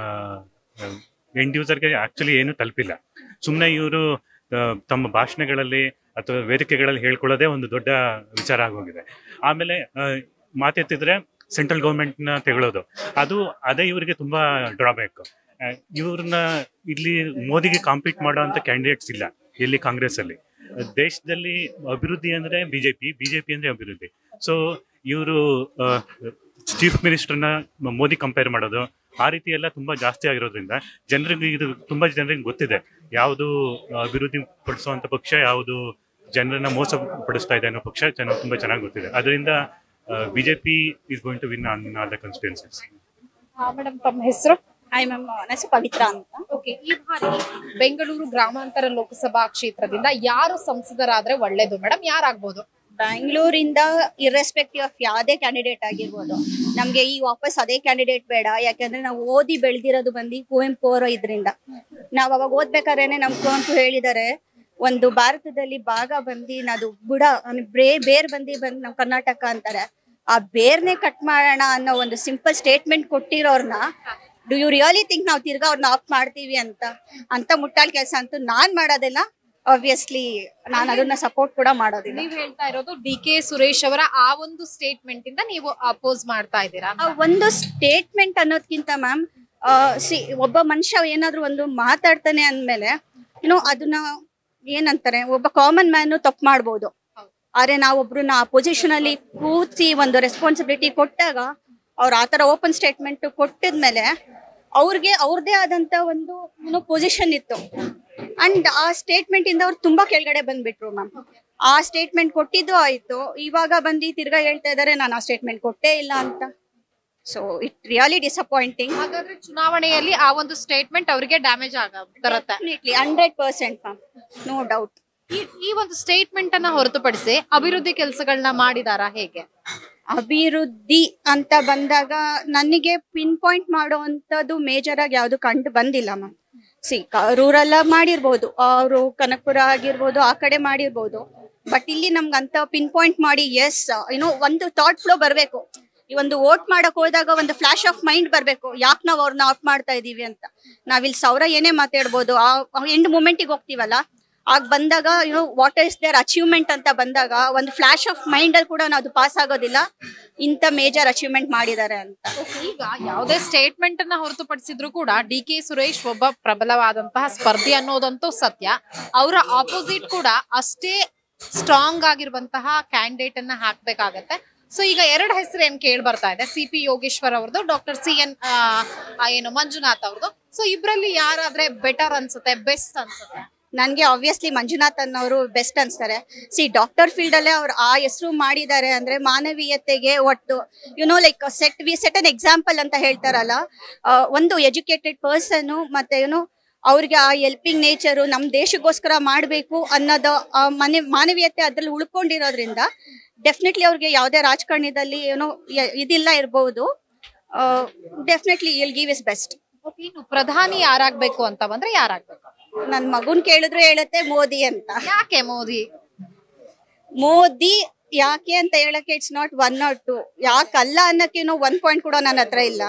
ಎಂಡ್ ಯೂಸರ್ಗೆ ಆಕ್ಚುಲಿ ಏನು ತಲುಪಿಲ್ಲ ಸುಮ್ಮನೆ ಇವರು ತಮ್ಮ ಭಾಷಣಗಳಲ್ಲಿ ಅಥವಾ ವೇದಿಕೆಗಳಲ್ಲಿ ಹೇಳ್ಕೊಳ್ಳೋದೇ ಒಂದು ದೊಡ್ಡ ವಿಚಾರ ಆಗೋಗಿದೆ ಆಮೇಲೆ ಆ, ಮಾತೆತ್ತಿದ್ರೆ ಸೆಂಟ್ರಲ್ ಗೌರ್ಮೆಂಟ್ನ ತೆಗಳೋದು ಅದು ಅದೇ ಇವರಿಗೆ ತುಂಬಾ ಡ್ರಾಬ್ಯಾಕ್ ಇವ್ರನ್ನ ಇಲ್ಲಿ ಮೋದಿಗೆ ಕಾಂಪೀಟ್ ಮಾಡೋ ಅಂತ ಕ್ಯಾಂಡಿಡೇಟ್ಸ್ ಇಲ್ಲ ಎಲ್ಲಿ ಕಾಂಗ್ರೆಸ್ ಅಲ್ಲಿ ದೇಶದಲ್ಲಿ ಅಭಿವೃದ್ಧಿ ಅಂದ್ರೆ ಬಿಜೆಪಿ ಬಿಜೆಪಿ ಅಂದ್ರೆ ಅಭಿವೃದ್ಧಿ ಸೊ ಇವರು ಚೀಫ್ ಮಿನಿಸ್ಟರ್ನ ಮೋದಿ ಕಂಪೇರ್ ಮಾಡೋದು ಆ ರೀತಿ ಎಲ್ಲ ತುಂಬಾ ಜಾಸ್ತಿ ಆಗಿರೋದ್ರಿಂದ ಜನರಿಗೆ ಇದು ತುಂಬಾ ಜನರಿಗೆ ಗೊತ್ತಿದೆ ಯಾವುದು ಅಭಿವೃದ್ಧಿ ಪಡಿಸುವಂತ ಪಕ್ಷ ಯಾವುದು ಜನರನ್ನ ಮೋಸ ಪಡಿಸ್ತಾ ಇದೆ ಅನ್ನೋ ಪಕ್ಷ ಜನ ತುಂಬಾ ಚೆನ್ನಾಗಿ ಗೊತ್ತಿದೆ ಅದರಿಂದ BJP is going to win on all the constituencies madam ತಮ್ಮ ಹೆಸರು ಹಾಯ್ ಮ್ಯಾಮ್ ನನ್ನ ಹೆಸರು ಪವಿತ್ರ ಅಂತ ಓಕೆ ಈ ಬಾರಿ ಬೆಂಗಳೂರು ಗ್ರಾಮಾಂತರ ಲೋಕಸಭಾ ಕ್ಷೇತ್ರದಿಂದ ಯಾರು ಸಂಸದರಾದ್ರೆ ಒಳ್ಳೇದು ಮೇಡಮ್ ಯಾರಾಗ್ಬೋದು ಬ್ಯಾಂಗ್ಳೂರಿಂದ ಇರ್ರೆಸ್ಪೆಕ್ಟಿವ್ ಆಫ್ ಯಾವುದೇ ಕ್ಯಾಂಡಿಡೇಟ್ ಆಗಿರ್ಬೋದು ನಮ್ಗೆ ಈ ವಾಪಸ್ ಅದೇ ಕ್ಯಾಂಡಿಡೇಟ್ ಬೇಡ ಯಾಕಂದ್ರೆ ನಾವು ಓದಿ ಬೆಳೆದಿರೋದು ಬಂದು ಕುವೆಂಪು ಅವರ ಇದರಿಂದ ನಾವ್ ಅವಾಗ ಓದ್ಬೇಕಾದ್ರೇನೆ ನಮ್ ಕುವೆಂಪು ಹೇಳಿದ್ದಾರೆ ಒಂದು ಭಾರತದಲ್ಲಿ ಭಾಗ ಬಂದಿ ಅದು ಬುಡ ಅಂದ್ರೆ ಬ್ರೇ ಬೇರ್ ಬಂದಿ ಬಂದ್ ನಮ್ ಕರ್ನಾಟಕ ಅಂತಾರೆ ಆ ಬೇರ್ನೆ ಕಟ್ ಮಾಡೋಣ ಅನ್ನೋ ಒಂದು ಸಿಂಪಲ್ ಸ್ಟೇಟ್ಮೆಂಟ್ ಕೊಟ್ಟಿರೋರ್ನ ಡು ಯು ರಿಯಲಿ ಥಿಂಕ್ ನಾವು ತಿರ್ಗಾ ಅವ್ರನ್ನ ಆಫ್ ಮಾಡ್ತೀವಿ ಅಂತ ಅಂತ ಮುಟ್ಟಾಳ್ ಕೆಲಸ ಅಂತೂ ನಾನ್ ಮಾಡೋದಿಲ್ಲ ಆಬ್ವಿಯಸ್ಲಿ ನಾನು ಅದನ್ನ ಸಪೋರ್ಟ್ ಕೂಡ ಮಾಡೋದಿಲ್ಲ ನೀವ್ ಹೇಳ್ತಾ ಇರೋದು ಡಿ ಕೆ ಸುರೇಶ್ ಅವರ ಆ ಒಂದು ಸ್ಟೇಟ್ಮೆಂಟ್ ಇಂದ ನೀವು ಅಪೋಸ್ ಮಾಡ್ತಾ ಇದ್ದೀರಾ ಆ ಒಂದು ಸ್ಟೇಟ್ಮೆಂಟ್ ಅನ್ನೋದ್ಕಿಂತ ಮ್ಯಾಮ್ ಸಿ ಒಬ್ಬ ಮನುಷ್ಯ ಏನಾದ್ರೂ ಒಂದು ಮಾತಾಡ್ತಾನೆ ಅಂದ್ಮೇಲೆ ಏನೋ ಅದನ್ನ ಏನಂತಾರೆ ಒಬ್ಬ ಕಾಮನ್ ಮ್ಯಾನ್ ತಪ್ಪು ಮಾಡ್ಬೋದು ಆದ್ರೆ ನಾವೊಬ್ರನ್ನ ಆ ಪೊಸಿಷನ್ ಅಲ್ಲಿ ಕೂತಿ ಒಂದು ರೆಸ್ಪಾನ್ಸಿಬಿಲಿಟಿ ಕೊಟ್ಟಾಗ ಅವ್ರು ಆತರ ಓಪನ್ ಸ್ಟೇಟ್ಮೆಂಟ್ ಕೊಟ್ಟಿದ್ಮೇಲೆ ಅವ್ರಿಗೆ ಅವ್ರದೇ ಆದಂತ ಒಂದು ಏನೋ ಪೊಸಿಷನ್ ಇತ್ತು ಅಂಡ್ ಆ ಸ್ಟೇಟ್ಮೆಂಟ್ ಇಂದ ಅವ್ರು ತುಂಬಾ ಕೆಳಗಡೆ ಬಂದ್ಬಿಟ್ರು ಮ್ಯಾಮ್ ಆ ಸ್ಟೇಟ್ಮೆಂಟ್ ಕೊಟ್ಟಿದ್ದು ಆಯ್ತು ಇವಾಗ ಬಂದು ತಿರ್ಗಾ ಹೇಳ್ತಾ ಇದಾರೆ ನಾನು ಆ ಸ್ಟೇಟ್ಮೆಂಟ್ ಕೊಟ್ಟೇ ಇಲ್ಲ ಅಂತ ಸೊ ಇಟ್ ರಿಯಲಿ ಡಿಸಪಾಯಿಂಟಿಂಗ್ ಹಾಗಾದ್ರೆ ಚುನಾವಣೆಯಲ್ಲಿ ಆ ಒಂದು ಸ್ಟೇಟ್ಮೆಂಟ್ ಅವರಿಗೆ ಡ್ಯಾಮೇಜ್ ಆಗ ಬರುತ್ತೆ hundred percent ma'am no doubt ಈ ಈ ಒಂದು ಸ್ಟೇಟ್ಮೆಂಟ್ ಅನ್ನ ಹೊರತುಪಡಿಸಿ ಅಭಿವೃದ್ಧಿ ಕೆಲಸಗಳನ್ನ ಮಾಡಿದಾರಾ ಹೇಗೆ ಅಭಿವೃದ್ಧಿ ಅಂತ ಬಂದಾಗ ನನಗೆ ಪಿನ್ ಪಾಯಿಂಟ್ ಮಾಡುವಂತದ್ದು ಮೇಜರ್ ಆಗಿ ಯಾವ್ದು ಕಂಡು ಬಂದಿಲ್ಲ ಮ್ಯಾಮ್ ಸಿ ರೂರಲ್ ಮಾಡಿರ್ಬೋದು ಅವರು ಕನಕಪುರ ಆಗಿರ್ಬೋದು ಆ ಕಡೆ ಮಾಡಿರ್ಬೋದು ಬಟ್ ಇಲ್ಲಿ ನಮ್ಗೆ ಅಂತ ಪಿನ್ ಪಾಯಿಂಟ್ ಮಾಡಿ ಎಸ್ ಏನೋ ಒಂದು ಥಾಟ್ ಫ್ಲೋ ಬರಬೇಕು ಈ ಒಂದು ವೋಟ್ ಮಾಡಕ್ ಹೋದಾಗ ಒಂದು ಫ್ಲಾಶ್ ಆಫ್ ಮೈಂಡ್ ಬರಬೇಕು ಯಾಕೆ ನಾವು ಅವ್ರನ್ನ ಆಫ್ ಮಾಡ್ತಾ ಇದೀವಿ ಅಂತ ನಾವಿಲ್ಲಿ ಸಾವಿರ ಏನೇ ಮಾತಾಡ್ಬೋದು ಆ ಎಂಡ್ ಮೂಮೆಂಟಿಗೆ ಹೋಗ್ತೀವಲ್ಲ ಆಗ ಬಂದಾಗ ಏನೋ ವಾಟ್ ಇಸ್ ದೇರ್ ಅಚೀವ್ಮೆಂಟ್ ಅಂತ ಬಂದಾಗ ಒಂದು ಫ್ಲಾಶ್ ಆಫ್ ಮೈಂಡ್ ಅಲ್ಲಿ ಕೂಡ ನಾವು ಅದು ಪಾಸ್ ಆಗೋದಿಲ್ಲ ಇಂಥ ಮೇಜರ್ ಅಚೀವ್ಮೆಂಟ್ ಮಾಡಿದ್ದಾರೆ ಅಂತ ಈಗ ಯಾವುದೇ ಸ್ಟೇಟ್ಮೆಂಟ್ ಅನ್ನ ಹೊರತುಪಡಿಸಿದ್ರು ಕೂಡ ಡಿ ಕೆ ಸುರೇಶ್ ಒಬ್ಬ ಪ್ರಬಲವಾದಂತಹ ಸ್ಪರ್ಧಿ ಅನ್ನೋದಂತೂ ಸತ್ಯ ಅವರ ಆಪೋಸಿಟ್ ಕೂಡ ಅಷ್ಟೇ ಸ್ಟ್ರಾಂಗ್ ಆಗಿರುವಂತಹ ಕ್ಯಾಂಡಿಡೇಟ್ ಅನ್ನ ಹಾಕ್ಬೇಕಾಗತ್ತೆ ಸೊ ಈಗ ಎರಡು ಹೆಸರು ಏನ್ ಕೇಳಿ ಬರ್ತಾ ಇದೆ ಸಿ ಪಿ ಯೋಗೇಶ್ವರ್ ಅವ್ರದ್ದು ಡಾಕ್ಟರ್ ಸಿ ಎನ್ ಏನು ಮಂಜುನಾಥ್ ಅವ್ರದ್ದು ಸೊ ಇಬ್ರಲ್ಲಿ ಯಾರಾದ್ರೆ ಬೆಟರ್ ಅನ್ಸುತ್ತೆ ಬೆಸ್ಟ್ ಅನ್ಸುತ್ತೆ ನನ್ಗೆ ಆಬ್ವಿಯಸ್ಲಿ ಮಂಜುನಾಥ್ ಅನ್ನೋರು ಬೆಸ್ಟ್ ಅನ್ಸ್ತಾರೆ ಸಿ ಡಾಕ್ಟರ್ ಫೀಲ್ಡ್ ಅಲ್ಲೇ ಅವ್ರು ಆ ಹೆಸರು ಮಾಡಿದ್ದಾರೆ ಅಂದ್ರೆ ಮಾನವೀಯತೆಗೆ ಒಟ್ಟು you know like set we set an example ಅಂತ ಹೇಳ್ತಾರಲ್ಲ ಆ, ಒಂದು ಎಜುಕೇಟೆಡ್ ಪರ್ಸನ್ ಮತ್ತೆ ಏನು ಅವ್ರಿಗೆ ಆ ಹೆಲ್ಪಿಂಗ್ ನೇಚರು ನಮ್ಮ ದೇಶಕ್ಕೋಸ್ಕರ ಮಾಡಬೇಕು ಅನ್ನೋದು ಆ ಮನೆ ಮಾನವೀಯತೆ ಅದ್ರಲ್ಲಿ ಉಳ್ಕೊಂಡಿರೋದ್ರಿಂದ ಡೆಫಿನೆಟ್ಲಿ ಅವ್ರಿಗೆ ಯಾವುದೇ ರಾಜಕಾರಣದಲ್ಲಿ ಏನೋ ಯ- ಇದಿಲ್ಲ ಇರ್ಬೋದು ಡೆಫಿನೆಟ್ಲಿ ಇಲ್ ಗಿವ್ ಇಸ್ ಬೆಸ್ಟ್ Okay, ಇನ್ನು ಪ್ರಧಾನಿ ಯಾರಾಗ್ಬೇಕು ಅಂತ ಬಂದ್ರೆ ಯಾರಾಗ್ಬೇಕು ನನ್ ಮಗುನ್ ಕೇಳಿದ್ರು ಹೇಳುತ್ತೆ ಮೋದಿ ಅಂತ ಯಾಕೆ ಮೋದಿ ಮೋದಿ ಯಾಕೆ ಅಂತ ಹೇಳಕ್ಕೆ it's not one not two ಯಾಕಲ್ಲ ಅನ್ನಕ್ಕೆ ಏನೋ ಒನ್ ಪಾಯಿಂಟ್ ಕೂಡ ನನ್ನ ಹತ್ರ ಇಲ್ಲ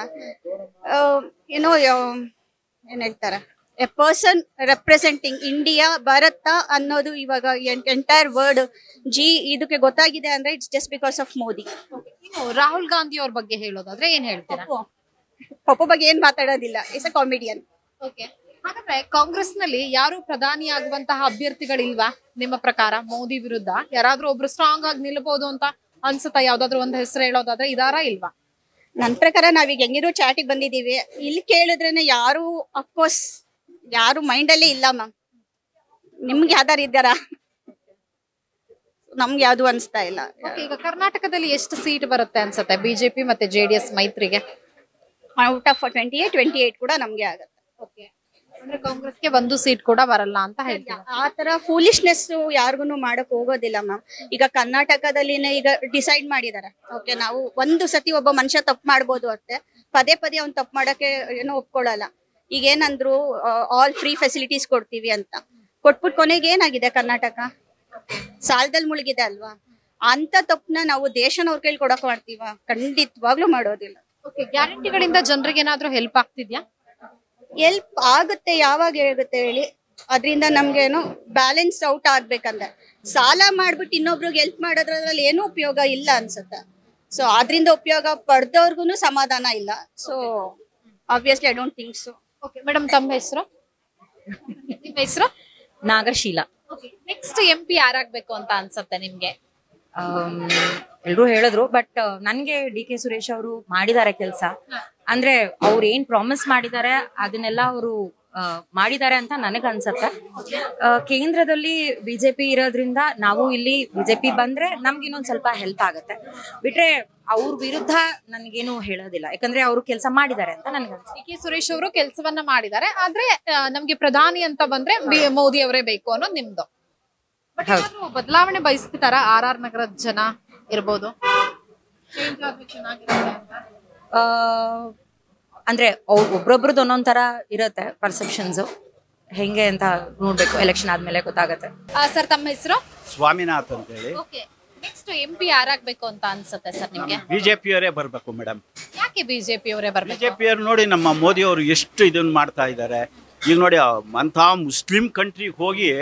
ಏನೋ ಏನ್ ಹೇಳ್ತಾರ a person representing India Bharat ಅನ್ನೋದು ಇವಾಗ ಎಂಟೈರ್ ವರ್ಡ್ ಜಿ ಇದಕ್ಕೆ ಗೊತ್ತಾಗಿದೆ ಅಂದ್ರೆ it's just because of Modi ಇನ್ನು ರಾಹುಲ್ ಗಾಂಧಿ ಅವ್ರ ಬಗ್ಗೆ ಹೇಳೋದಾದ್ರೆ ಏನ್ ಹೇಳ್ತೀರಾ ಪಪ್ಪು ಬಗ್ಗೆ ಏನ್ ಮಾತಾಡೋದಿಲ್ಲ ಇಸ್ ಅ ಕಾಮಿಡಿಯನ್ ಓಕೆ ಹಾಗಾದ್ರೆ ಕಾಂಗ್ರೆಸ್ ನಲ್ಲಿ ಯಾರು ಪ್ರಧಾನಿ ಆಗುವಂತಹ ಅಭ್ಯರ್ಥಿಗಳಿಲ್ವಾ ನಿಮ್ಮ ಪ್ರಕಾರ ಮೋದಿ ವಿರುದ್ಧ ಯಾರಾದ್ರೂ ಒಬ್ರು ಸ್ಟ್ರಾಂಗ್ ಆಗಿ ನಿಲ್ಬಹುದು ಅಂತ ಅನ್ಸುತ್ತಾ ಯಾವ್ದಾದ್ರು ಒಂದು ಹೆಸರು ಹೇಳೋದಾದ್ರೆ ಇದಾರಾ ಇಲ್ವಾ ನನ್ ಪ್ರಕಾರ ನಾವೀಗ ಹೆಂಗಿರೋ ಚಾಟಿಗೆ ಬಂದಿದೀವಿ ಇಲ್ಲಿ ಕೇಳಿದ್ರೇನೆ ಯಾರು ಅಫ್ಕೋರ್ಸ್ ಯಾರು ಮೈಂಡ್ ಅಲ್ಲೇ ಇಲ್ಲ ಮ್ಯಾಮ್ ನಿಮ್ಗೆ ಯಾವ್ದಾರು ಇದ್ದಾರಾ ನಮ್ಗೆ ಯಾವ್ದು ಅನ್ಸ್ತಾ ಇಲ್ಲ Okay, ಈಗ ಕರ್ನಾಟಕದಲ್ಲಿ ಎಷ್ಟು ಸೀಟ್ ಬರುತ್ತೆ ಅನ್ಸುತ್ತೆ ಬಿಜೆಪಿ ಮತ್ತೆ ಜೆಡಿಎಸ್ ಮೈತ್ರಿಗೆ out of twenty eight twenty eight ಕೂಡ ನಮ್ಗೆ ಆಗತ್ತೆ ಓಕೆ ಅಂದ್ರೆ ಕಾಂಗ್ರೆಸ್ಗೆ ಒಂದು ಸೀಟ್ ಕೂಡ ಬರಲ್ಲ ಅಂತ ಹೇಳ್ತೀರಾ ಆ ತರ ಫೂಲಿಶ್ನೆಸ್ ಯಾರಿಗೂ ಮಾಡಕ್ ಹೋಗೋದಿಲ್ಲ ಮ್ಯಾಮ್ ಈಗ ಕರ್ನಾಟಕದಲ್ಲಿನೇ ಈಗ ಡಿಸೈಡ್ ಮಾಡಿದ್ದಾರೆ ಓಕೆ ನಾವು ಒಂದು ಸತಿ ಒಬ್ಬ ಮನುಷ್ಯ ತಪ್ಪು ಮಾಡ್ಬೋದು ಅಷ್ಟೇ ಪದೇ ಪದೇ ಅವ್ನ್ ತಪ್ಪು ಮಾಡಕ್ಕೆ ಏನೋ ಒಪ್ಕೊಳ್ಳಲ್ಲ ಈಗ ಏನಂದ್ರು ಆಲ್ ಫ್ರೀ ಫೆಸಿಲಿಟೀಸ್ ಕೊಡ್ತೀವಿ ಅಂತ ಕೊಟ್ಬಿಟ್ಟು ಕೊನೆಗೆ ಏನಾಗಿದೆ ಕರ್ನಾಟಕ ಸಾಲದಲ್ಲಿ ಮುಳುಗಿದೆ ಅಲ್ವಾ ಅಂತ ತಪ್ಪನ್ನ ನಾವು ದೇಶನವ್ರ ಕೈಲಿ ಕೊಡಕ್ ಮಾಡ್ತೀವ ಖಂಡಿತವಾಗ್ಲೂ ಮಾಡೋದಿಲ್ಲ ಓಕೆ ಗ್ಯಾರಂಟಿಗಳಿಂದ ಜನರಿಗೆ ಏನಾದ್ರೂ ಹೆಲ್ಪ್ ಆಗ್ತಿದ್ಯಾ ಎಲ್ಪ್ ಆಗುತ್ತೆ ಯಾವಾಗ ಆಗುತ್ತೆ ಹೇಳಿ ಅದರಿಂದ ನಮ್ಗೇನು ಬ್ಯಾಲೆನ್ಸ್ ಔಟ್ ಆಗ್ಬೇಕಂದ್ರೆ ಸಾಲ ಮಾಡ್ಬಿಟ್ಟು ಇನ್ನೊಬ್ರಿಗೆ ಹೆಲ್ಪ್ ಮಾಡೋದ್ರಲ್ಲಿ ಏನೂ ಉಪಯೋಗ ಇಲ್ಲ ಅನ್ಸುತ್ತೆ ಸೊ ಅದರಿಂದ ಉಪಯೋಗ ಪಡೆದವ್ರಿಗೂ ಸಮಾಧಾನ ಇಲ್ಲ so obviously I don't think so okay madam ತಮ್ಮ ಹೆಸರು ನಿಮ್ಮ ಹೆಸರು ನಾಗಶೀಲ ನೆಕ್ಸ್ಟ್ ಎಂ ಪಿ ಯಾರಾಗ್ಬೇಕು ಅಂತ ಅನ್ಸುತ್ತೆ ನಿಮ್ಗೆ ಎಲ್ರು ಹೇಳಿದ್ರು ಬಟ್ ನನ್ಗೆ ಡಿ ಕೆ ಸುರೇಶ್ ಅವರು ಮಾಡಿದ್ದಾರೆ ಕೆಲಸ ಅಂದ್ರೆ ಅವ್ರು ಏನ್ ಪ್ರಾಮಿಸ್ ಮಾಡಿದ್ದಾರೆ ಅದನ್ನೆಲ್ಲ ಅವರು ಮಾಡಿದ್ದಾರೆ ಅಂತ ನನಗ್ ಅನ್ಸತ್ತೆ ಆ, ಕೇಂದ್ರದಲ್ಲಿ ಬಿಜೆಪಿ ಇರೋದ್ರಿಂದ ನಾವು ಇಲ್ಲಿ ಬಿಜೆಪಿ ಬಂದ್ರೆ ನಮ್ಗೆ ಇನ್ನೊಂದ್ ಸ್ವಲ್ಪ ಹೆಲ್ಪ್ ಆಗತ್ತೆ ಬಿಟ್ರೆ ಅವ್ರ ವಿರುದ್ಧ ನನ್ಗೇನು ಹೇಳೋದಿಲ್ಲ ಯಾಕಂದ್ರೆ ಅವರು ಕೆಲಸ ಮಾಡಿದ್ದಾರೆ ಅಂತ ನನ್ಗೆ ಅನ್ಸುತ್ತೆ ಡಿ ಕೆ ಸುರೇಶ್ ಅವರು ಕೆಲಸವನ್ನ ಮಾಡಿದ್ದಾರೆ ಆದ್ರೆ ಆ, ನಮ್ಗೆ ಪ್ರಧಾನಿ ಅಂತ ಬಂದ್ರೆ ಬಿ- ಮೋದಿ ಅವರೇ ಬೇಕು ಅನ್ನೋದು ನಿಮ್ದು ಬಟ್ ಏನಾದ್ರೂ ಬದಲಾವಣೆ ಬಯಸ್ತಿದಾರ ಆರ್ ಆರ್ ನಗರದ ಜನ ಇರ್ಬೋದು Change ಆದ್ರೆ ಚೆನ್ನಾಗಿರುತ್ತೆ ಅಂತ. ಆ, ಅಂದ್ರೆ ಅವ್ರ್ ಒಬ್ರೊಬ್ರದ್ದು ಒಂದೊಂದ್ ತರ ಇರತ್ತೆ ಪರ್ಸೆಪ್ಷನ್ಸ್ ಹೆಂಗೆ ಅಂತ ನೋಡ್ಬೇಕು ಎಲೆಕ್ಷನ್ ಆದ್ಮೇಲೆ ಗೊತ್ತಾಗತ್ತೆ ಆ, ಸರ್ ತಮ್ಮ ಹೆಸರು ಸ್ವಾಮಿನಾಥ್ ಅಂತೇಳಿ ಓಕೆ ನೆಕ್ಸ್ಟ್ ಎಂ ಪಿ ಯಾರಾಗ್ಬೇಕು ಅಂತ ಅನ್ಸುತ್ತೆ ಸರ್ ನಿಮ್ಗೆ ಬಿಜೆಪಿಯವರೇ ಬರಬೇಕು ಮೇಡಮ್ ಯಾಕೆ ಬಿಜೆಪಿ ಅವರೇ ಬರ್ಬೇಕು ಬಿಜೆಪಿಯವರು ನೋಡಿ ನಮ್ಮ ಮೋದಿ ಅವರು ಎಷ್ಟು ಇದನ್ನ ಮಾಡ್ತಾ ಇದ್ದಾರೆ ಈಗ ನೋಡಿ ಅಂಥ ಮುಸ್ಲಿಂ ಕಂಟ್ರಿಗೆ ಹೋಗಿ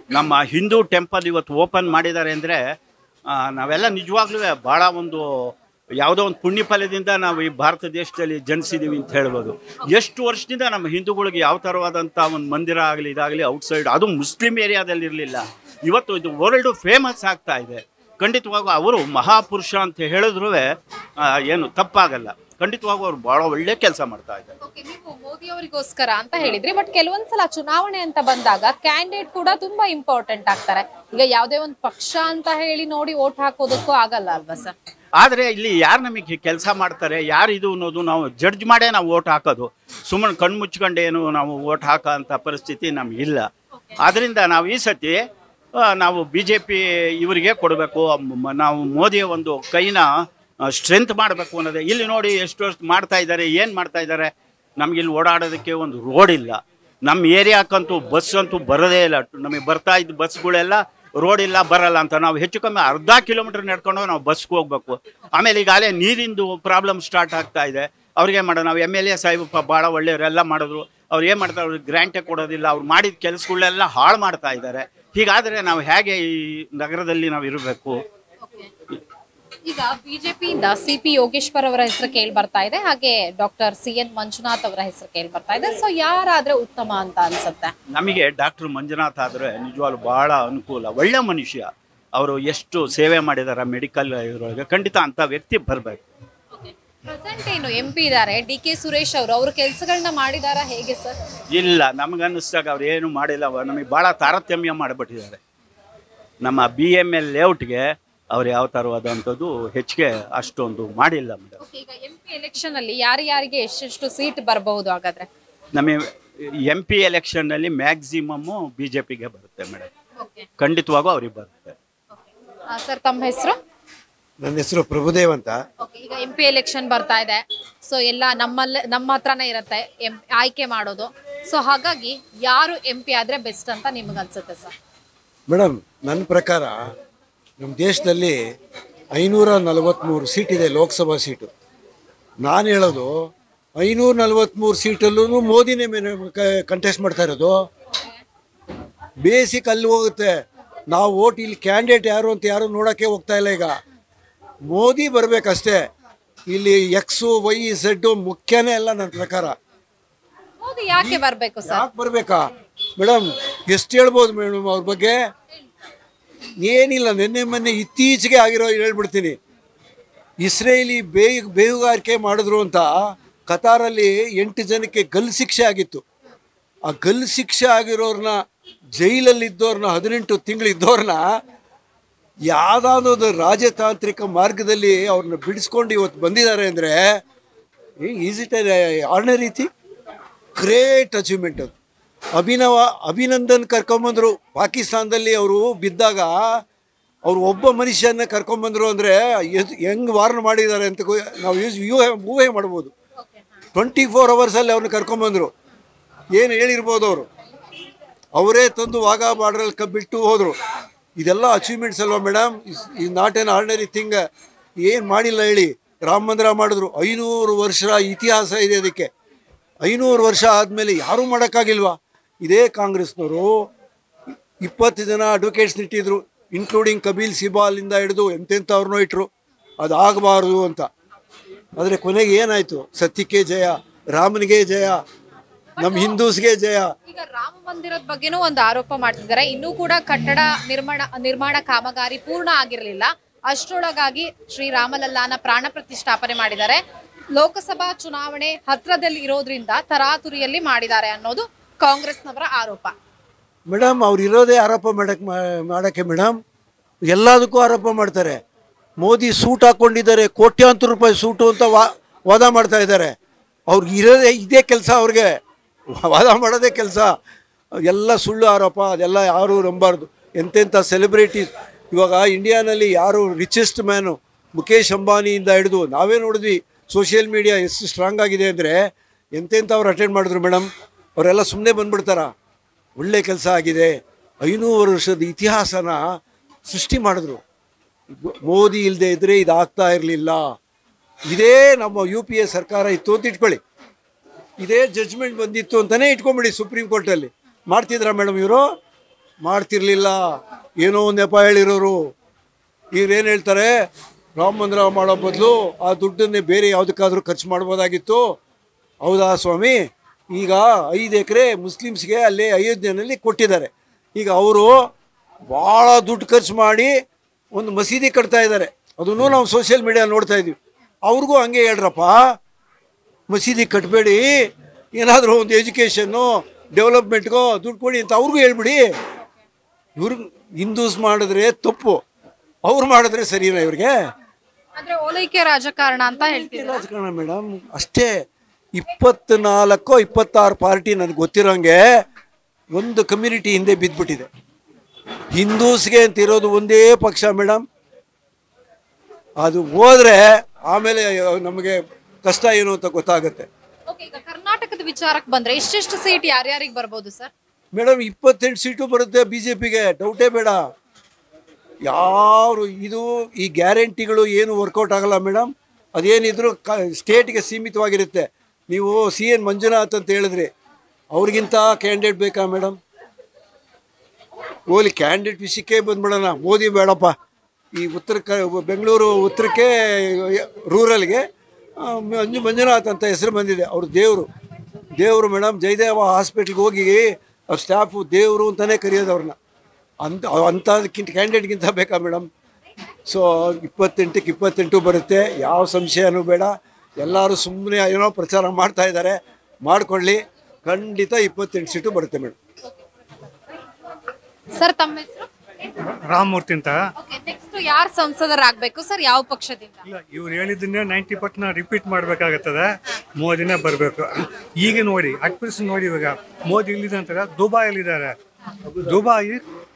ನಮ್ಮ ಹಿಂದೂ ಟೆಂಪಲ್ ಇವತ್ತು ಓಪನ್ ಮಾಡಿದ್ದಾರೆ ಅಂದರೆ ನಾವೆಲ್ಲ ನಿಜವಾಗ್ಲೂ ಭಾಳ ಒಂದು ಯಾವುದೋ ಒಂದು ಪುಣ್ಯ ಫಲದಿಂದ ನಾವು ಈ ಭಾರತ ದೇಶದಲ್ಲಿ ಜನಿಸಿದ್ದೀವಿ ಅಂತ ಹೇಳ್ಬೋದು ಎಷ್ಟು ವರ್ಷದಿಂದ ನಮ್ಮ ಹಿಂದೂಗಳಿಗೆ ಯಾವ ಥರವಾದಂಥ ಒಂದು ಮಂದಿರ ಆಗಲಿ ಇದಾಗಲಿ ಔಟ್ಸೈಡ್ ಅದು ಮುಸ್ಲಿಂ ಏರಿಯಾದಲ್ಲಿ ಇರಲಿಲ್ಲ ಇವತ್ತು ಇದು ವರ್ಲ್ಡ್ ಫೇಮಸ್ ಆಗ್ತಾ ಇದೆ ಖಂಡಿತವಾಗೂ ಅವರು ಮಹಾಪುರುಷ ಅಂತ ಹೇಳಿದ್ರು ಏನು ತಪ್ಪಾಗಲ್ಲ ಖಂಡಿತವಾಗೂ ಅವರು ಭಾಳ ಒಳ್ಳೆ ಕೆಲಸ ಮಾಡ್ತಾ ಇದ್ದಾರೆ Okay, ನೀವು ಮೋದಿ ಅವರಿಗೋಸ್ಕರ ಅಂತ ಹೇಳಿದ್ರಿ ಬಟ್ ಕೆಲವೊಂದ್ಸಲ ಚುನಾವಣೆ ಅಂತ ಬಂದಾಗ ಕ್ಯಾಂಡಿಡೇಟ್ ಕೂಡ ತುಂಬಾ ಇಂಪಾರ್ಟೆಂಟ್ ಆಗ್ತಾರೆ ಈಗ ಯಾವ್ದೇ ಒಂದು ಪಕ್ಷ ಅಂತ ಹೇಳಿ ನೋಡಿ ಓಟ್ ಹಾಕೋದಕ್ಕೂ ಆಗಲ್ಲ ಅಲ್ವಾ ಸರ್ ಆದರೆ ಇಲ್ಲಿ ಯಾರು ನಮಗೆ ಕೆಲಸ ಮಾಡ್ತಾರೆ ಯಾರು ಇದು ಅನ್ನೋದು ನಾವು ಜಡ್ಜ್ ಮಾಡೇ ನಾವು ಓಟ್ ಹಾಕೋದು ಸುಮ್ಮನೆ ಕಣ್ಣು ಮುಚ್ಕೊಂಡು ಏನು ನಾವು ಓಟ್ ಹಾಕೋ ಅಂಥ ಪರಿಸ್ಥಿತಿ ನಮಗಿಲ್ಲ ಆದ್ದರಿಂದ ನಾವು ಈ ಸತಿ ಆ, ನಾವು ಬಿ ಜೆ ಪಿ ಇವರಿಗೆ ಕೊಡಬೇಕು ನಾವು ಮೋದಿಯ ಒಂದು ಕೈನ ಸ್ಟ್ರೆಂತ್ ಮಾಡಬೇಕು ಅನ್ನೋದೇ ಇಲ್ಲಿ ನೋಡಿ ಎಷ್ಟು ವರ್ಷ ಮಾಡ್ತಾ ಇದ್ದಾರೆ ಏನು ಮಾಡ್ತಾ ಇದ್ದಾರೆ ನಮ್ಗೆ ಇಲ್ಲಿ ಓಡಾಡೋದಕ್ಕೆ ಒಂದು ರೋಡ್ ಇಲ್ಲ ನಮ್ಮ ಏರಿಯಾಕ್ಕಂತೂ ಬಸ್ ಅಂತೂ ಬರೋದೇ ಇಲ್ಲ ನಮಗೆ ಬರ್ತಾ ಇದ್ದ ಬಸ್ಗಳೆಲ್ಲ ರೋಡ್ ಇಲ್ಲ ಬರಲ್ಲ ಅಂತ ನಾವು ಹೆಚ್ಚು ಕಮ್ಮಿ ಅರ್ಧ ಕಿಲೋಮೀಟರ್ ನಡ್ಕೊಂಡು ನಾವು ಬಸ್ಗೆ ಹೋಗ್ಬೇಕು ಆಮೇಲೆ ಈಗಾಗಲೇ ನೀರಿಂದು ಪ್ರಾಬ್ಲಮ್ ಸ್ಟಾರ್ಟ್ ಆಗ್ತಾ ಇದೆ ಅವ್ರಿಗೆ ಮಾಡೋದು ನಾವು ಎಮ್ ಎಲ್ ಎ ಸಾಹೇಬ್ ಭಾಳ ಒಳ್ಳೆಯವರೆಲ್ಲ ಮಾಡಿದ್ರು ಅವ್ರು ಏನು ಮಾಡ್ತಾರೆ ಅವ್ರಿಗೆ ಗ್ರ್ಯಾಂಟೇ ಕೊಡೋದಿಲ್ಲ ಅವ್ರು ಮಾಡಿದ ಕೆಲಸಗಳೆಲ್ಲ ಹಾಳು ಮಾಡ್ತಾ ಇದ್ದಾರೆ ಹೀಗಾದರೆ ನಾವು ಹೇಗೆ ಈ ನಗರದಲ್ಲಿ ನಾವು ಇರಬೇಕು ಈಗ ಬಿಜೆಪಿಯಿಂದ ಸಿ ಪಿ ಯೋಗೇಶ್ವರ್ ಅವರ ಹೆಸರು ಕೇಳಿ ಬರ್ತಾ ಇದೆ ಹಾಗೆ ಡಾಕ್ಟರ್ ಸಿ ಎನ್ ಮಂಜುನಾಥ್ ಅವರ ಹೆಸರು ಕೇಳಿ ಬರ್ತಾ ಇದೆ ಸೊ ಯಾರಾದ್ರೆ ಉತ್ತಮ ಅಂತ ಅನ್ಸುತ್ತೆ ನಮಗೆ ಡಾಕ್ಟರ್ ಮಂಜುನಾಥ್ ಆದರೆ ನಿಜವಾಗ್ಲೂ ಭಾಳ ಅನುಕೂಲ ಒಳ್ಳೆ ಮನುಷ್ಯ ಅವರು ಎಷ್ಟು ಸೇವೆ ಮಾಡಿದ್ದಾರೆ ಮೆಡಿಕಲ್ ಇದರೊಳಗೆ ಖಂಡಿತ ಅಂಥ ವ್ಯಕ್ತಿ ಬರಬೇಕು ಪ್ರೆಸೆಂಟ್ ಏನು ಎಂ ಪಿ ಇದ್ದಾರೆ ಡಿ ಕೆ ಸುರೇಶ್ ಅವರು ಅವ್ರ ಕೆಲಸಗಳನ್ನ ಮಾಡಿದಾರ ಹೇಗೆ ಸರ್ ಇಲ್ಲ ನಮಗನ್ನಿಸ್ದಾಗ ಅವ್ರು ಏನು ಮಾಡಿಲ್ಲ ಅವ್ರು ನಮಗೆ ಭಾಳ ತಾರತಮ್ಯ ಮಾಡಿಬಿಟ್ಟಿದ್ದಾರೆ ನಮ್ಮ ಬಿ ಎಮ್ ಎಲ್ ಲೇಔಟ್ಗೆ ಅವ್ರು ಯಾವ ಥರವಾದಂಥದ್ದು ಹೆಚ್ಚಿಗೆ ಅಷ್ಟೊಂದು ಮಾಡಿಲ್ಲ ಮೇಡಮ್ ಈಗ ಎಂ ಪಿ ಎಲೆಕ್ಷನ್ ಅಲ್ಲಿ ಯಾರ್ಯಾರಿಗೆ ಎಷ್ಟೆಷ್ಟು ಸೀಟ್ ಬರಬಹುದು ಹಾಗಾದ್ರೆ ನಮಗೆ ಎಂ ಪಿ ಎಲೆಕ್ಷನ್ನಲ್ಲಿ ಮ್ಯಾಕ್ಸಿಮಮ್ಮು ಬಿ ಜೆ ಪಿಗೆ ಬರುತ್ತೆ ಮೇಡಮ್ ಖಂಡಿತವಾಗೂ ಅವ್ರಿಗೆ ಬರುತ್ತೆ ಸರ್ ತಮ್ಮ ಹೆಸರು ನನ್ನ ಹೆಸರು ಪ್ರಭುದೇವ್ ಅಂತ ಈಗ ಎಂ ಪಿ ಎಲೆಕ್ಷನ್ ಬರ್ತಾ ಇದೆ ಸೊ ಎಲ್ಲ ನಮ್ಮಲ್ಲೇ ನಮ್ಮ ಹತ್ರನೇ ಇರುತ್ತೆ ಎಂ ಆಯ್ಕೆ ಮಾಡೋದು ಸೊ ಹಾಗಾಗಿ ಯಾರು ಎಂ ಪಿ ಆದ್ರೆ ಬೆಸ್ಟ್ ಅಂತ ನಿಮ್ಗೆ ಅನ್ಸುತ್ತೆ ಸರ್ ಮೇಡಮ್ ನನ್ನ ಪ್ರಕಾರ ನಮ್ಮ ದೇಶದಲ್ಲಿ ಐನೂರ ನಲವತ್ತ್ಮೂರು ಸೀಟ್ ಇದೆ ಲೋಕಸಭಾ ಸೀಟು ನಾನು ಹೇಳೋದು ಐನೂರ ನಲವತ್ತ್ಮೂರು ಸೀಟಲ್ಲೂ ಮೋದಿನೇ ಕಂಟೆಸ್ಟ್ ಮಾಡ್ತಾ ಇರೋದು ಬೇಸಿಕ್ ಅಲ್ಲಿ ಹೋಗುತ್ತೆ ನಾವು ಓಟ್ ಇಲ್ಲಿ ಕ್ಯಾಂಡಿಡೇಟ್ ಯಾರು ಅಂತ ಯಾರು ನೋಡೋಕ್ಕೆ ಹೋಗ್ತಾ ಇಲ್ಲ ಈಗ ಮೋದಿ ಬರಬೇಕಷ್ಟೇ ಇಲ್ಲಿ ಎಕ್ಸು ವೈ ಝೆಡ್ಡು ಮುಖ್ಯನೇ ಅಲ್ಲ ನನ್ನ ಪ್ರಕಾರ ಮೋದಿ ಯಾಕೆ ಬರ್ಬೇಕು ಸರ್ ಯಾಕೆ ಬರ್ಬೇಕಾ ಮೇಡಮ್ ಎಷ್ಟು ಹೇಳ್ಬೋದು ಮೇಡಮ್ ಅವ್ರ ಬಗ್ಗೆ ಏನಿಲ್ಲ ನಿನ್ನೆ ಮೊನ್ನೆ ಇತ್ತೀಚೆಗೆ ಆಗಿರೋ ಹೇಳ್ಬಿಡ್ತೀನಿ ಇಸ್ರೇಲಿ ಬೇ ಬೇಹುಗಾರಿಕೆ ಮಾಡಿದ್ರು ಅಂತ ಕತಾರಲ್ಲಿ ಎಂಟು ಜನಕ್ಕೆ ಗಲ್ ಶಿಕ್ಷೆ ಆಗಿತ್ತು ಆ ಗಲ್ ಶಿಕ್ಷೆ ಆಗಿರೋರ್ನ ಜೈಲಲ್ಲಿದ್ದವ್ರನ್ನ ಹದಿನೆಂಟು ತಿಂಗಳಿದ್ದವ್ರನ್ನ ಯಾವುದಾದ್ರು ರಾಜತಾಂತ್ರಿಕ ಮಾರ್ಗದಲ್ಲಿ ಅವ್ರನ್ನ ಬಿಡಿಸ್ಕೊಂಡು ಇವತ್ತು ಬಂದಿದ್ದಾರೆ ಅಂದರೆ ಈಸ್ ಇಟ್ ಆರ್ಡಿನರಿ ರೀತಿ ಗ್ರೇಟ್ ಅಚೀವ್ಮೆಂಟ್ ಅದು ಅಭಿನವ ಅಭಿನಂದನ್ ಕರ್ಕೊಂಬಂದರು ಪಾಕಿಸ್ತಾನದಲ್ಲಿ ಅವರು ಬಿದ್ದಾಗ ಅವರು ಒಬ್ಬ ಮನುಷ್ಯನ ಕರ್ಕೊಂಬಂದರು ಅಂದರೆ ಹೆಂಗೆ ವಾರ್ನ್ ಮಾಡಿದ್ದಾರೆ ಅಂತ ಗೊ- ನಾವು ಯೂಸ್ ಊಹೆ ಊಹೆ ಮಾಡ್ಬೋದು ಟ್ವೆಂಟಿ ಫೋರ್ ಅವರ್ಸಲ್ಲಿ ಅವ್ರನ್ನ ಕರ್ಕೊಂಬಂದರು ಏನು ಹೇಳಿರ್ಬೋದು ಅವರು ಅವರೇ ತಂದು ವಾಗ ಬಾರ್ಡ್ರಲ್ಲಿ ಕಬ್ಬಿಟ್ಟು ಹೋದರು ಇದೆಲ್ಲ ಅಚೀವ್ಮೆಂಟ್ಸ್ ಅಲ್ವಾ madam is not an ordinary thing ಏನು ಮಾಡಿಲ್ಲ ಹೇಳಿ ರಾಮ ಮಂದಿರ ಮಾಡಿದ್ರು ಐನೂರು ವರ್ಷ ಇತಿಹಾಸ ಇದೆ ಅದಕ್ಕೆ ಐನೂರು ವರ್ಷ ಆದಮೇಲೆ ಯಾರೂ ಮಾಡೋಕ್ಕಾಗಿಲ್ವಾ ಇದೇ ಕಾಂಗ್ರೆಸ್ನವರು ಇಪ್ಪತ್ತು ಜನ ಅಡ್ವೊಕೇಟ್ಸ್ ಇಟ್ಟಿದ್ರು ಇನ್ಕ್ಲೂಡಿಂಗ್ ಕಬೀಲ್ ಸಿಬಾಲಿಂದ ಹಿಡಿದು ಎಂತೆಂಥವ್ರನ್ನೂ ಇಟ್ಟರು ಅದಾಗಬಾರ್ದು ಅಂತ ಆದರೆ ಕೊನೆಗೆ ಏನಾಯಿತು ಸತ್ಯಕ್ಕೆ ಜಯ ರಾಮನಿಗೆ ಜಯ ನಮ್ಮ ಹಿಂದೂಸ್ಗೆ ಜಯ ಈಗ ರಾಮ ಮಂದಿರದ ಬಗ್ಗೆನೂ ಒಂದು ಆರೋಪ ಮಾಡ್ತಿದ್ದಾರೆ ಇನ್ನೂ ಕೂಡ ಕಟ್ಟಡ ನಿರ್ಮಾಣ ನಿರ್ಮಾಣ ಕಾಮಗಾರಿ ಪೂರ್ಣ ಆಗಿರಲಿಲ್ಲ ಅಷ್ಟರೊಳಗಾಗಿ ಶ್ರೀ ರಾಮಲಲ್ಲಾನ ಪ್ರಾಣ ಪ್ರತಿಷ್ಠಾಪನೆ ಮಾಡಿದ್ದಾರೆ ಲೋಕಸಭಾ ಚುನಾವಣೆ ಹತ್ರದಲ್ಲಿ ಇರೋದ್ರಿಂದ ತರಾತುರಿಯಲ್ಲಿ ಮಾಡಿದ್ದಾರೆ ಅನ್ನೋದು ಕಾಂಗ್ರೆಸ್ನವರ ಆರೋಪ ಮೇಡಮ್ ಅವ್ರು ಇರೋದೇ ಆರೋಪ ಮಾಡಕ್ ಮಾಡೋಕ್ಕೆ ಮೇಡಮ್ ಎಲ್ಲದಕ್ಕೂ ಆರೋಪ ಮಾಡ್ತಾರೆ ಮೋದಿ ಸೂಟ್ ಹಾಕ್ಕೊಂಡಿದ್ದಾರೆ ಕೋಟ್ಯಾಂತರ ರೂಪಾಯಿ ಸೂಟು ಅಂತ ವಾ ವಾದ ಮಾಡ್ತಾ ಇದ್ದಾರೆ ಅವ್ರಿಗೆ ಇರೋದೇ ಇದೇ ಕೆಲಸ ಅವ್ರಿಗೆ ವಾದ ಮಾಡೋದೇ ಕೆಲಸ ಎಲ್ಲ ಸುಳ್ಳು ಆರೋಪ ಅದೆಲ್ಲ ಯಾರೂ ನಂಬಾರ್ದು ಎಂತೆಂಥ ಸೆಲೆಬ್ರಿಟೀಸ್ ಇವಾಗ ಇಂಡಿಯಾನಲ್ಲಿ ಯಾರು ರಿಚೆಸ್ಟ್ ಮ್ಯಾನು ಮುಖೇಶ್ ಅಂಬಾನಿಯಿಂದ ಹಿಡಿದು ನಾವೇ ನೋಡಿದ್ವಿ ಸೋಷಿಯಲ್ ಮೀಡಿಯಾ ಎಷ್ಟು ಸ್ಟ್ರಾಂಗ್ ಆಗಿದೆ ಅಂದರೆ ಎಂತೆಂಥವ್ರು ಅಟೆಂಡ್ ಮಾಡಿದ್ರು ಮೇಡಮ್ ಅವರೆಲ್ಲ ಸುಮ್ಮನೆ ಬಂದ್ಬಿಡ್ತಾರ ಒಳ್ಳೆ ಕೆಲಸ ಆಗಿದೆ ಐನೂರು ವರ್ಷದ ಇತಿಹಾಸನ ಸೃಷ್ಟಿ ಮಾಡಿದ್ರು ಮೋದಿ ಇಲ್ಲದೆ ಇದ್ದರೆ ಇದಾಗ್ತಾ ಇರಲಿಲ್ಲ ಇದೇ ನಮ್ಮ ಯು ಪಿ ಎ ಸರ್ಕಾರ ಇತ್ತು ಅಂತ ಇಟ್ಕೊಳ್ಳಿ ಇದೇ ಜಡ್ಜ್ಮೆಂಟ್ ಬಂದಿತ್ತು ಅಂತಲೇ ಇಟ್ಕೊಂಬಿಡಿ ಸುಪ್ರೀಂ ಕೋರ್ಟಲ್ಲಿ ಮಾಡ್ತಿದ್ರಾ ಮೇಡಮ್ ಇವರು ಮಾಡ್ತಿರ್ಲಿಲ್ಲ ಏನೋ ಒಂದು ನೆಪ ಹೇಳಿರೋರು ಇವ್ರೇನು ಹೇಳ್ತಾರೆ ರಾಮ ಮಂದಿರ ಮಾಡೋ ಬದಲು ಆ ದುಡ್ಡನ್ನೇ ಬೇರೆ ಯಾವುದಕ್ಕಾದ್ರೂ ಖರ್ಚು ಮಾಡ್ಬೋದಾಗಿತ್ತು ಹೌದಾ ಸ್ವಾಮಿ ಈಗ ಐದು ಎಕರೆ ಮುಸ್ಲಿಮ್ಸ್ಗೆ ಅಲ್ಲಿ ಅಯೋಧ್ಯೆಯಲ್ಲಿ ಕೊಟ್ಟಿದ್ದಾರೆ ಈಗ ಅವರು ಭಾಳ ದುಡ್ಡು ಖರ್ಚು ಮಾಡಿ ಒಂದು ಮಸೀದಿ ಕಟ್ತಾ ಇದ್ದಾರೆ ಅದನ್ನು ನಾವು ಸೋಷಿಯಲ್ ಮೀಡಿಯಾ ನೋಡ್ತಾ ಇದ್ದೀವಿ ಅವ್ರಿಗೂ ಹಂಗೆ ಹೇಳ್ರಪ್ಪ ಮಸೀದಿ ಕಟ್ಟಬೇಡಿ ಏನಾದರೂ ಒಂದು ಎಜುಕೇಷನ್ನು ಡೆವಲಪ್ಮೆಂಟ್ಗೋ ದುಡ್ಡು ಕೊಡಿ ಅಂತ ಅವ್ರಿಗೂ ಹೇಳ್ಬಿಡಿ ಇವ್ರಿಗೆ ಹಿಂದೂಸ್ ಮಾಡಿದ್ರೆ ತಪ್ಪು ಅವ್ರು ಮಾಡಿದ್ರೆ ಸರಿನಾ ಇವ್ರಿಗೆ ಅಂದ್ರೆ ಓಲೈಕೆ ರಾಜಕಾರಣ ಅಂತ ಹೇಳ್ತೀರಾ ರಾಜಕಾರಣ ಮೇಡಮ್ ಅಷ್ಟೇ ಇಪ್ಪತ್ನಾಲ್ಕು ಇಪ್ಪತ್ತಾರು ಪಾರ್ಟಿ ನನಗೆ ಗೊತ್ತಿರೋಂಗೆ ಒಂದು ಕಮ್ಯುನಿಟಿ ಹಿಂದೆ ಬಿದ್ದ್ಬಿಟ್ಟಿದೆ ಹಿಂದೂಸ್ಗೆ ಅಂತ ಇರೋದು ಒಂದೇ ಪಕ್ಷ ಮೇಡಮ್ ಅದು ಹೋದ್ರೆ ಆಮೇಲೆ ನಮಗೆ ಕಷ್ಟ ಏನು ಅಂತ ಗೊತ್ತಾಗುತ್ತೆ ಓಕೆ ಈಗ ಕರ್ನಾಟಕದ ವಿಚಾರಕ್ಕೆ ಬಂದ್ರೆ ಎಷ್ಟೆಷ್ಟು ಸೀಟ್ ಯಾರ್ಯಾರಿಗೆ ಬರ್ಬೋದು ಸರ್ ಮೇಡಮ್ ಇಪ್ಪತ್ತೆಂಟು ಸೀಟು ಬರುತ್ತೆ ಬಿ ಜೆ ಪಿಗೆ ಡೌಟೇ ಬೇಡ ಯಾರು ಇದು ಈ ಗ್ಯಾರಂಟಿಗಳು ಏನು ವರ್ಕೌಟ್ ಆಗಲ್ಲ ಮೇಡಮ್ ಅದೇನಿದ್ರು ಕ ಸ್ಟೇಟ್ಗೆ ಸೀಮಿತವಾಗಿರುತ್ತೆ ನೀವು ಸಿ ಎನ್ ಮಂಜುನಾಥ್ ಅಂತ ಹೇಳಿದ್ರಿ ಅವ್ರಿಗಿಂತ ಕ್ಯಾಂಡಿಡೇಟ್ ಬೇಕಾ ಮೇಡಮ್ ಓಲಿ ಕ್ಯಾಂಡಿಡೇಟ್ ವಿಷಯಕ್ಕೆ ಬಂದ್ಬಿಡೋಣ ಮೋದಿ ಬೇಡಪ್ಪ ಈ ಉತ್ತರ ಕ ಬೆಂಗಳೂರು ಉತ್ತರಕ್ಕೆ ರೂರಲ್ಗೆ ಆ, ಮಂಜು ಮಂಜುನಾಥ್ ಅಂತ ಹೆಸರು ಬಂದಿದೆ ಅವ್ರ ದೇವರು ದೇವರು ಮೇಡಮ್ ಜಯದೇವ ಹಾಸ್ಪಿಟ್ಲ್ಗೆ ಹೋಗಿ ಅವ್ರ ಸ್ಟಾಫು ದೇವರು ಅಂತಲೇ ಕರೆಯೋದು ಅವ್ರನ್ನ ಅಂತ ಅಂಥದಕ್ಕಿಂತ ಕ್ಯಾಂಡಿಡೇಟ್ಗಿಂತ ಬೇಕಾ ಮೇಡಮ್ ಸೊ ಇಪ್ಪತ್ತೆಂಟಕ್ಕೆ ಇಪ್ಪತ್ತೆಂಟು ಬರುತ್ತೆ ಯಾವ ಸಂಶಯನೂ ಬೇಡ ಎಲ್ಲರೂ ಸುಮ್ಮನೆ ಏನೋ ಪ್ರಚಾರ ಮಾಡ್ತಾ ಇದ್ದಾರೆ ಮಾಡಿಕೊಳ್ಳಿ ಖಂಡಿತ ಇಪ್ಪತ್ತೆಂಟು ಸೀಟು ಬರುತ್ತೆ ಮೇಡಮ್ ಸರ್ ತಮ್ಮ ಹೆಸರು ರಾಮಮೂರ್ತಿ ಅಂತ ಓಕೆ ನೆಕ್ಸ್ಟ್ ಯಾರು ಸಂಸದರಾಗಬೇಕು ಸರ್ ಯಾವ ಪಕ್ಷದಿಂದ ಇಲ್ಲ ಇವ್ರು ಹೇಳಿದ್ದನ್ನೇ ನೈಂಟಿ ಪರ್ಸೆಂಟ್ ರಿಪೀಟ್ ಮಾಡಬೇಕಾಗತ್ತದೆ ಮೋದಿನೇ ಬರಬೇಕು ಈಗ ನೋಡಿ ಅಟ್ಪೀಸ್ ನೋಡಿ ಇವಾಗ ಮೋದಿ ಇಲ್ಲಿದೆ ಅಂತಾರೆ ದುಬಾಯಲ್ಲಿದ್ದಾರೆ Dubai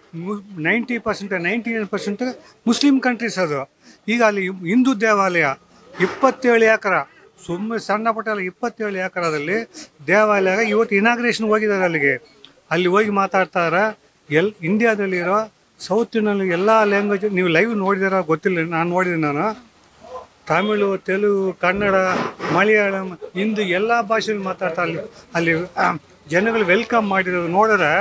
ninety percent ninety nine percent Muslim countries ಅದು ಈಗ ಅಲ್ಲಿ ಹಿಂದೂ ದೇವಾಲಯ ಇಪ್ಪತ್ತೇಳು ಎಕರ ಸುಮ್ಮನೆ ಸಣ್ಣ ಪುಟ್ಟ ಇಪ್ಪತ್ತೇಳು ಎಕರದಲ್ಲಿ ದೇವಾಲಯ ಇವತ್ತು ಇನಾಗ್ರೇಷನ್ ಹೋಗಿದ್ದಾರೆ ಅಲ್ಲಿಗೆ ಅಲ್ಲಿ ಹೋಗಿ ಮಾತಾಡ್ತಾರೆ ಎಲ್ ಇಂಡಿಯಾದಲ್ಲಿರೋ ಸೌತಿನಲ್ಲಿ ಎಲ್ಲ ಲ್ಯಾಂಗ್ವೇಜ್ ನೀವು ಲೈವ್ ನೋಡಿದಾರ ಗೊತ್ತಿಲ್ಲ ನಾನು ನೋಡಿದ್ದೀನಿ ನಾನು ತಮಿಳು ತೆಲುಗು ಕನ್ನಡ ಮಲಯಾಳಂ ಹಿಂದಿ ಎಲ್ಲ ಭಾಷೆಯಲ್ಲಿ ಮಾತಾಡ್ತಾ ಅಲ್ಲಿ ಅಲ್ಲಿ ಆ, ಜನಗಳು ವೆಲ್ಕಮ್ ಮಾಡಿರೋದು ನೋಡಿದ್ರೆ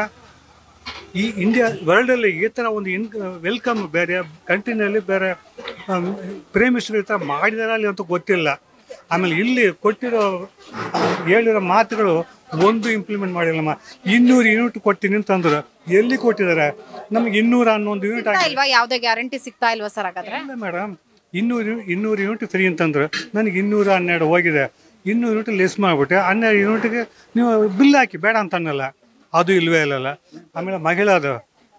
ಈ ಇಂಡಿಯಾ ವರ್ಲ್ಡಲ್ಲಿ ಈ ಥರ ಒಂದು ಇನ್ ವೆಲ್ಕಮ್ ಬೇರೆ ಕಂಟ್ರಿನಲ್ಲಿ ಬೇರೆ ಪ್ರೈಮ್ ಮಿನಿಸ್ಟರ್ ಈ ಥರ ಮಾಡಿದಾರ ಅಲ್ಲಿ ಅಂತ ಗೊತ್ತಿಲ್ಲ ಆಮೇಲೆ ಇಲ್ಲಿ ಕೊಟ್ಟಿರೋ ಹೇಳಿರೋ ಮಾತುಗಳು ಒಂದು ಇಂಪ್ಲಿಮೆಂಟ್ ಮಾಡಿಲ್ಲಮ್ಮ ಇನ್ನೂರು ಯೂನಿಟ್ ಕೊಡ್ತೀನಿ ಅಂತಂದ್ರು ಎಲ್ಲಿ ಕೊಟ್ಟಿದ್ದಾರೆ ನಮ್ಗೆ ಇನ್ನೂರ ಹನ್ನೊಂದು ಯೂನಿಟ್ ಸಿಗ್ತಾ ಇಲ್ವಾ ಯಾವ್ದೇ ಗ್ಯಾರಂಟಿ ಸಿಗ್ತಾ ಇಲ್ವಾ ಸರ್ ಹಾಗಾದ್ರೆ ಇಲ್ಲ ಮೇಡಮ್ ಇನ್ನೂರು ಇನ್ನೂರು ಯೂನಿಟ್ ಫ್ರೀ ಅಂತಂದ್ರು ನನಗೆ ಇನ್ನೂರ ಹನ್ನೆರಡು ಹೋಗಿದೆ ಇನ್ನೂರು ಯೂನಿಟ್ ಲೆಸ್ ಮಾಡಿಬಿಟ್ಟೆ ಹನ್ನೆರಡು ಯೂನಿಟ್ಗೆ ನೀವು ಬಿಲ್ ಹಾಕಿ ಬೇಡ ಅಂತ ಅನ್ನಲ್ಲ ಅದು ಇಲ್ವೇ ಇಲ್ಲಲ್ಲ ಆಮೇಲೆ ಮಹಿಳಾದು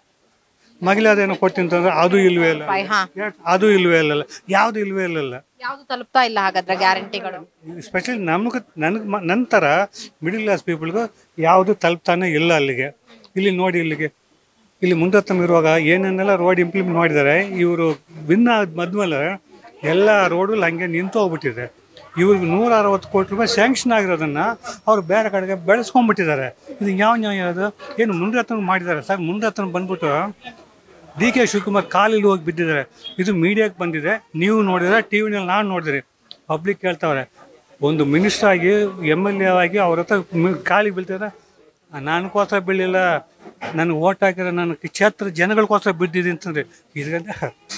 ಮಹಿಳಾದೇನೋ ಕೊಡ್ತೀನಿ ಅಂತಂದ್ರೆ ಅದು ಇಲ್ವೇ ಇಲ್ಲ ಬಾಯ್, ಹಾ. ಅದು ಇಲ್ವೇ ಇಲ್ಲಲ್ಲ ಯಾವುದು ಇಲ್ವೇ ಇಲ್ಲಲ್ಲ ಯಾವ್ದು ತಲುಪ್ತಾ ಇಲ್ಲ ಹಾಗಾದ್ರೆ ಗ್ಯಾರಂಟಿಗಳು ಸ್ಪೆಷಲಿ ನಮಗೆ ನನಗೆ ನಂತರ ಮಿಡಿಲ್ ಕ್ಲಾಸ್ ಪೀಪಲ್ಗೂ ಯಾವುದು ತಲುಪ್ತಾನೆ ಇಲ್ಲ ಅಲ್ಲಿಗೆ ಇಲ್ಲಿ ನೋಡಿ ಇಲ್ಲಿಗೆ ಇಲ್ಲಿ ಮುಂದತ್ತಮ್ ಇರುವಾಗ ಏನೇನೆಲ್ಲ ರೋಡ್ ಇಂಪ್ಲಿಮೆಂಟ್ ಮಾಡಿದ್ದಾರೆ ಇವರು ವಿನ್ ಆದ ಮದ್ಮೇಲೆ ಎಲ್ಲ ರೋಡು ಹಂಗೆ ನಿಂತು ಹೋಗ್ಬಿಟ್ಟಿದೆ ಇವ್ರಿಗೆ ನೂರ ಅರವತ್ತು ಕೋಟಿ ರೂಪಾಯಿ ಸ್ಯಾಂಕ್ಷನ್ ಆಗಿರೋದನ್ನ ಅವ್ರು ಬೇರೆ ಕಡೆಗೆ ಬೆಳೆಸ್ಕೊಂಡ್ಬಿಟ್ಟಿದ್ದಾರೆ ಇದು ಯಾವ ನ್ಯಾಯ ಅದು ಏನು ಮುಂದತ್ತನ ಮಾಡಿದ್ದಾರೆ ಸರ್ ಮುಂದತ್ತನ ಬಂದ್ಬಿಟ್ಟು ಡಿ ಕೆ ಶಿವಕುಮಾರ್ ಕಾಲಿಗೆ ಹೋಗಿ ಬಿದ್ದಿದ್ದಾರೆ ಇದು ಮೀಡಿಯಾಕ್ಕೆ ಬಂದಿದೆ ನೀವು ನೋಡಿದ್ರೆ ಟಿ ವಿನಲ್ಲಿ ನಾನು ನೋಡಿದ್ರಿ ಪಬ್ಲಿಕ್ ಕೇಳ್ತಾವ್ರೆ ಒಂದು ಮಿನಿಸ್ಟರ್ ಆಗಿ ಎಮ್ ಎಲ್ ಎ ಆಗಿ ಅವ್ರ ಹತ್ರ ಮ- ಕಾಲಿಗೆ ಬೀಳ್ತಿದ್ರೆ ನನಗೋಸ್ಕರ ಬೀಳಿಲ್ಲ ನನಗೆ ಓಟ್ ಹಾಕಿದ್ರೆ ನಾನು ಕ್ಷೇತ್ರ ಜನಗಳಿಗೋಸ್ಕರ ಬಿದ್ದಿದ್ದೀನಿ ಅಂತಂದ್ರೆ ಇದಕ್ಕಂತ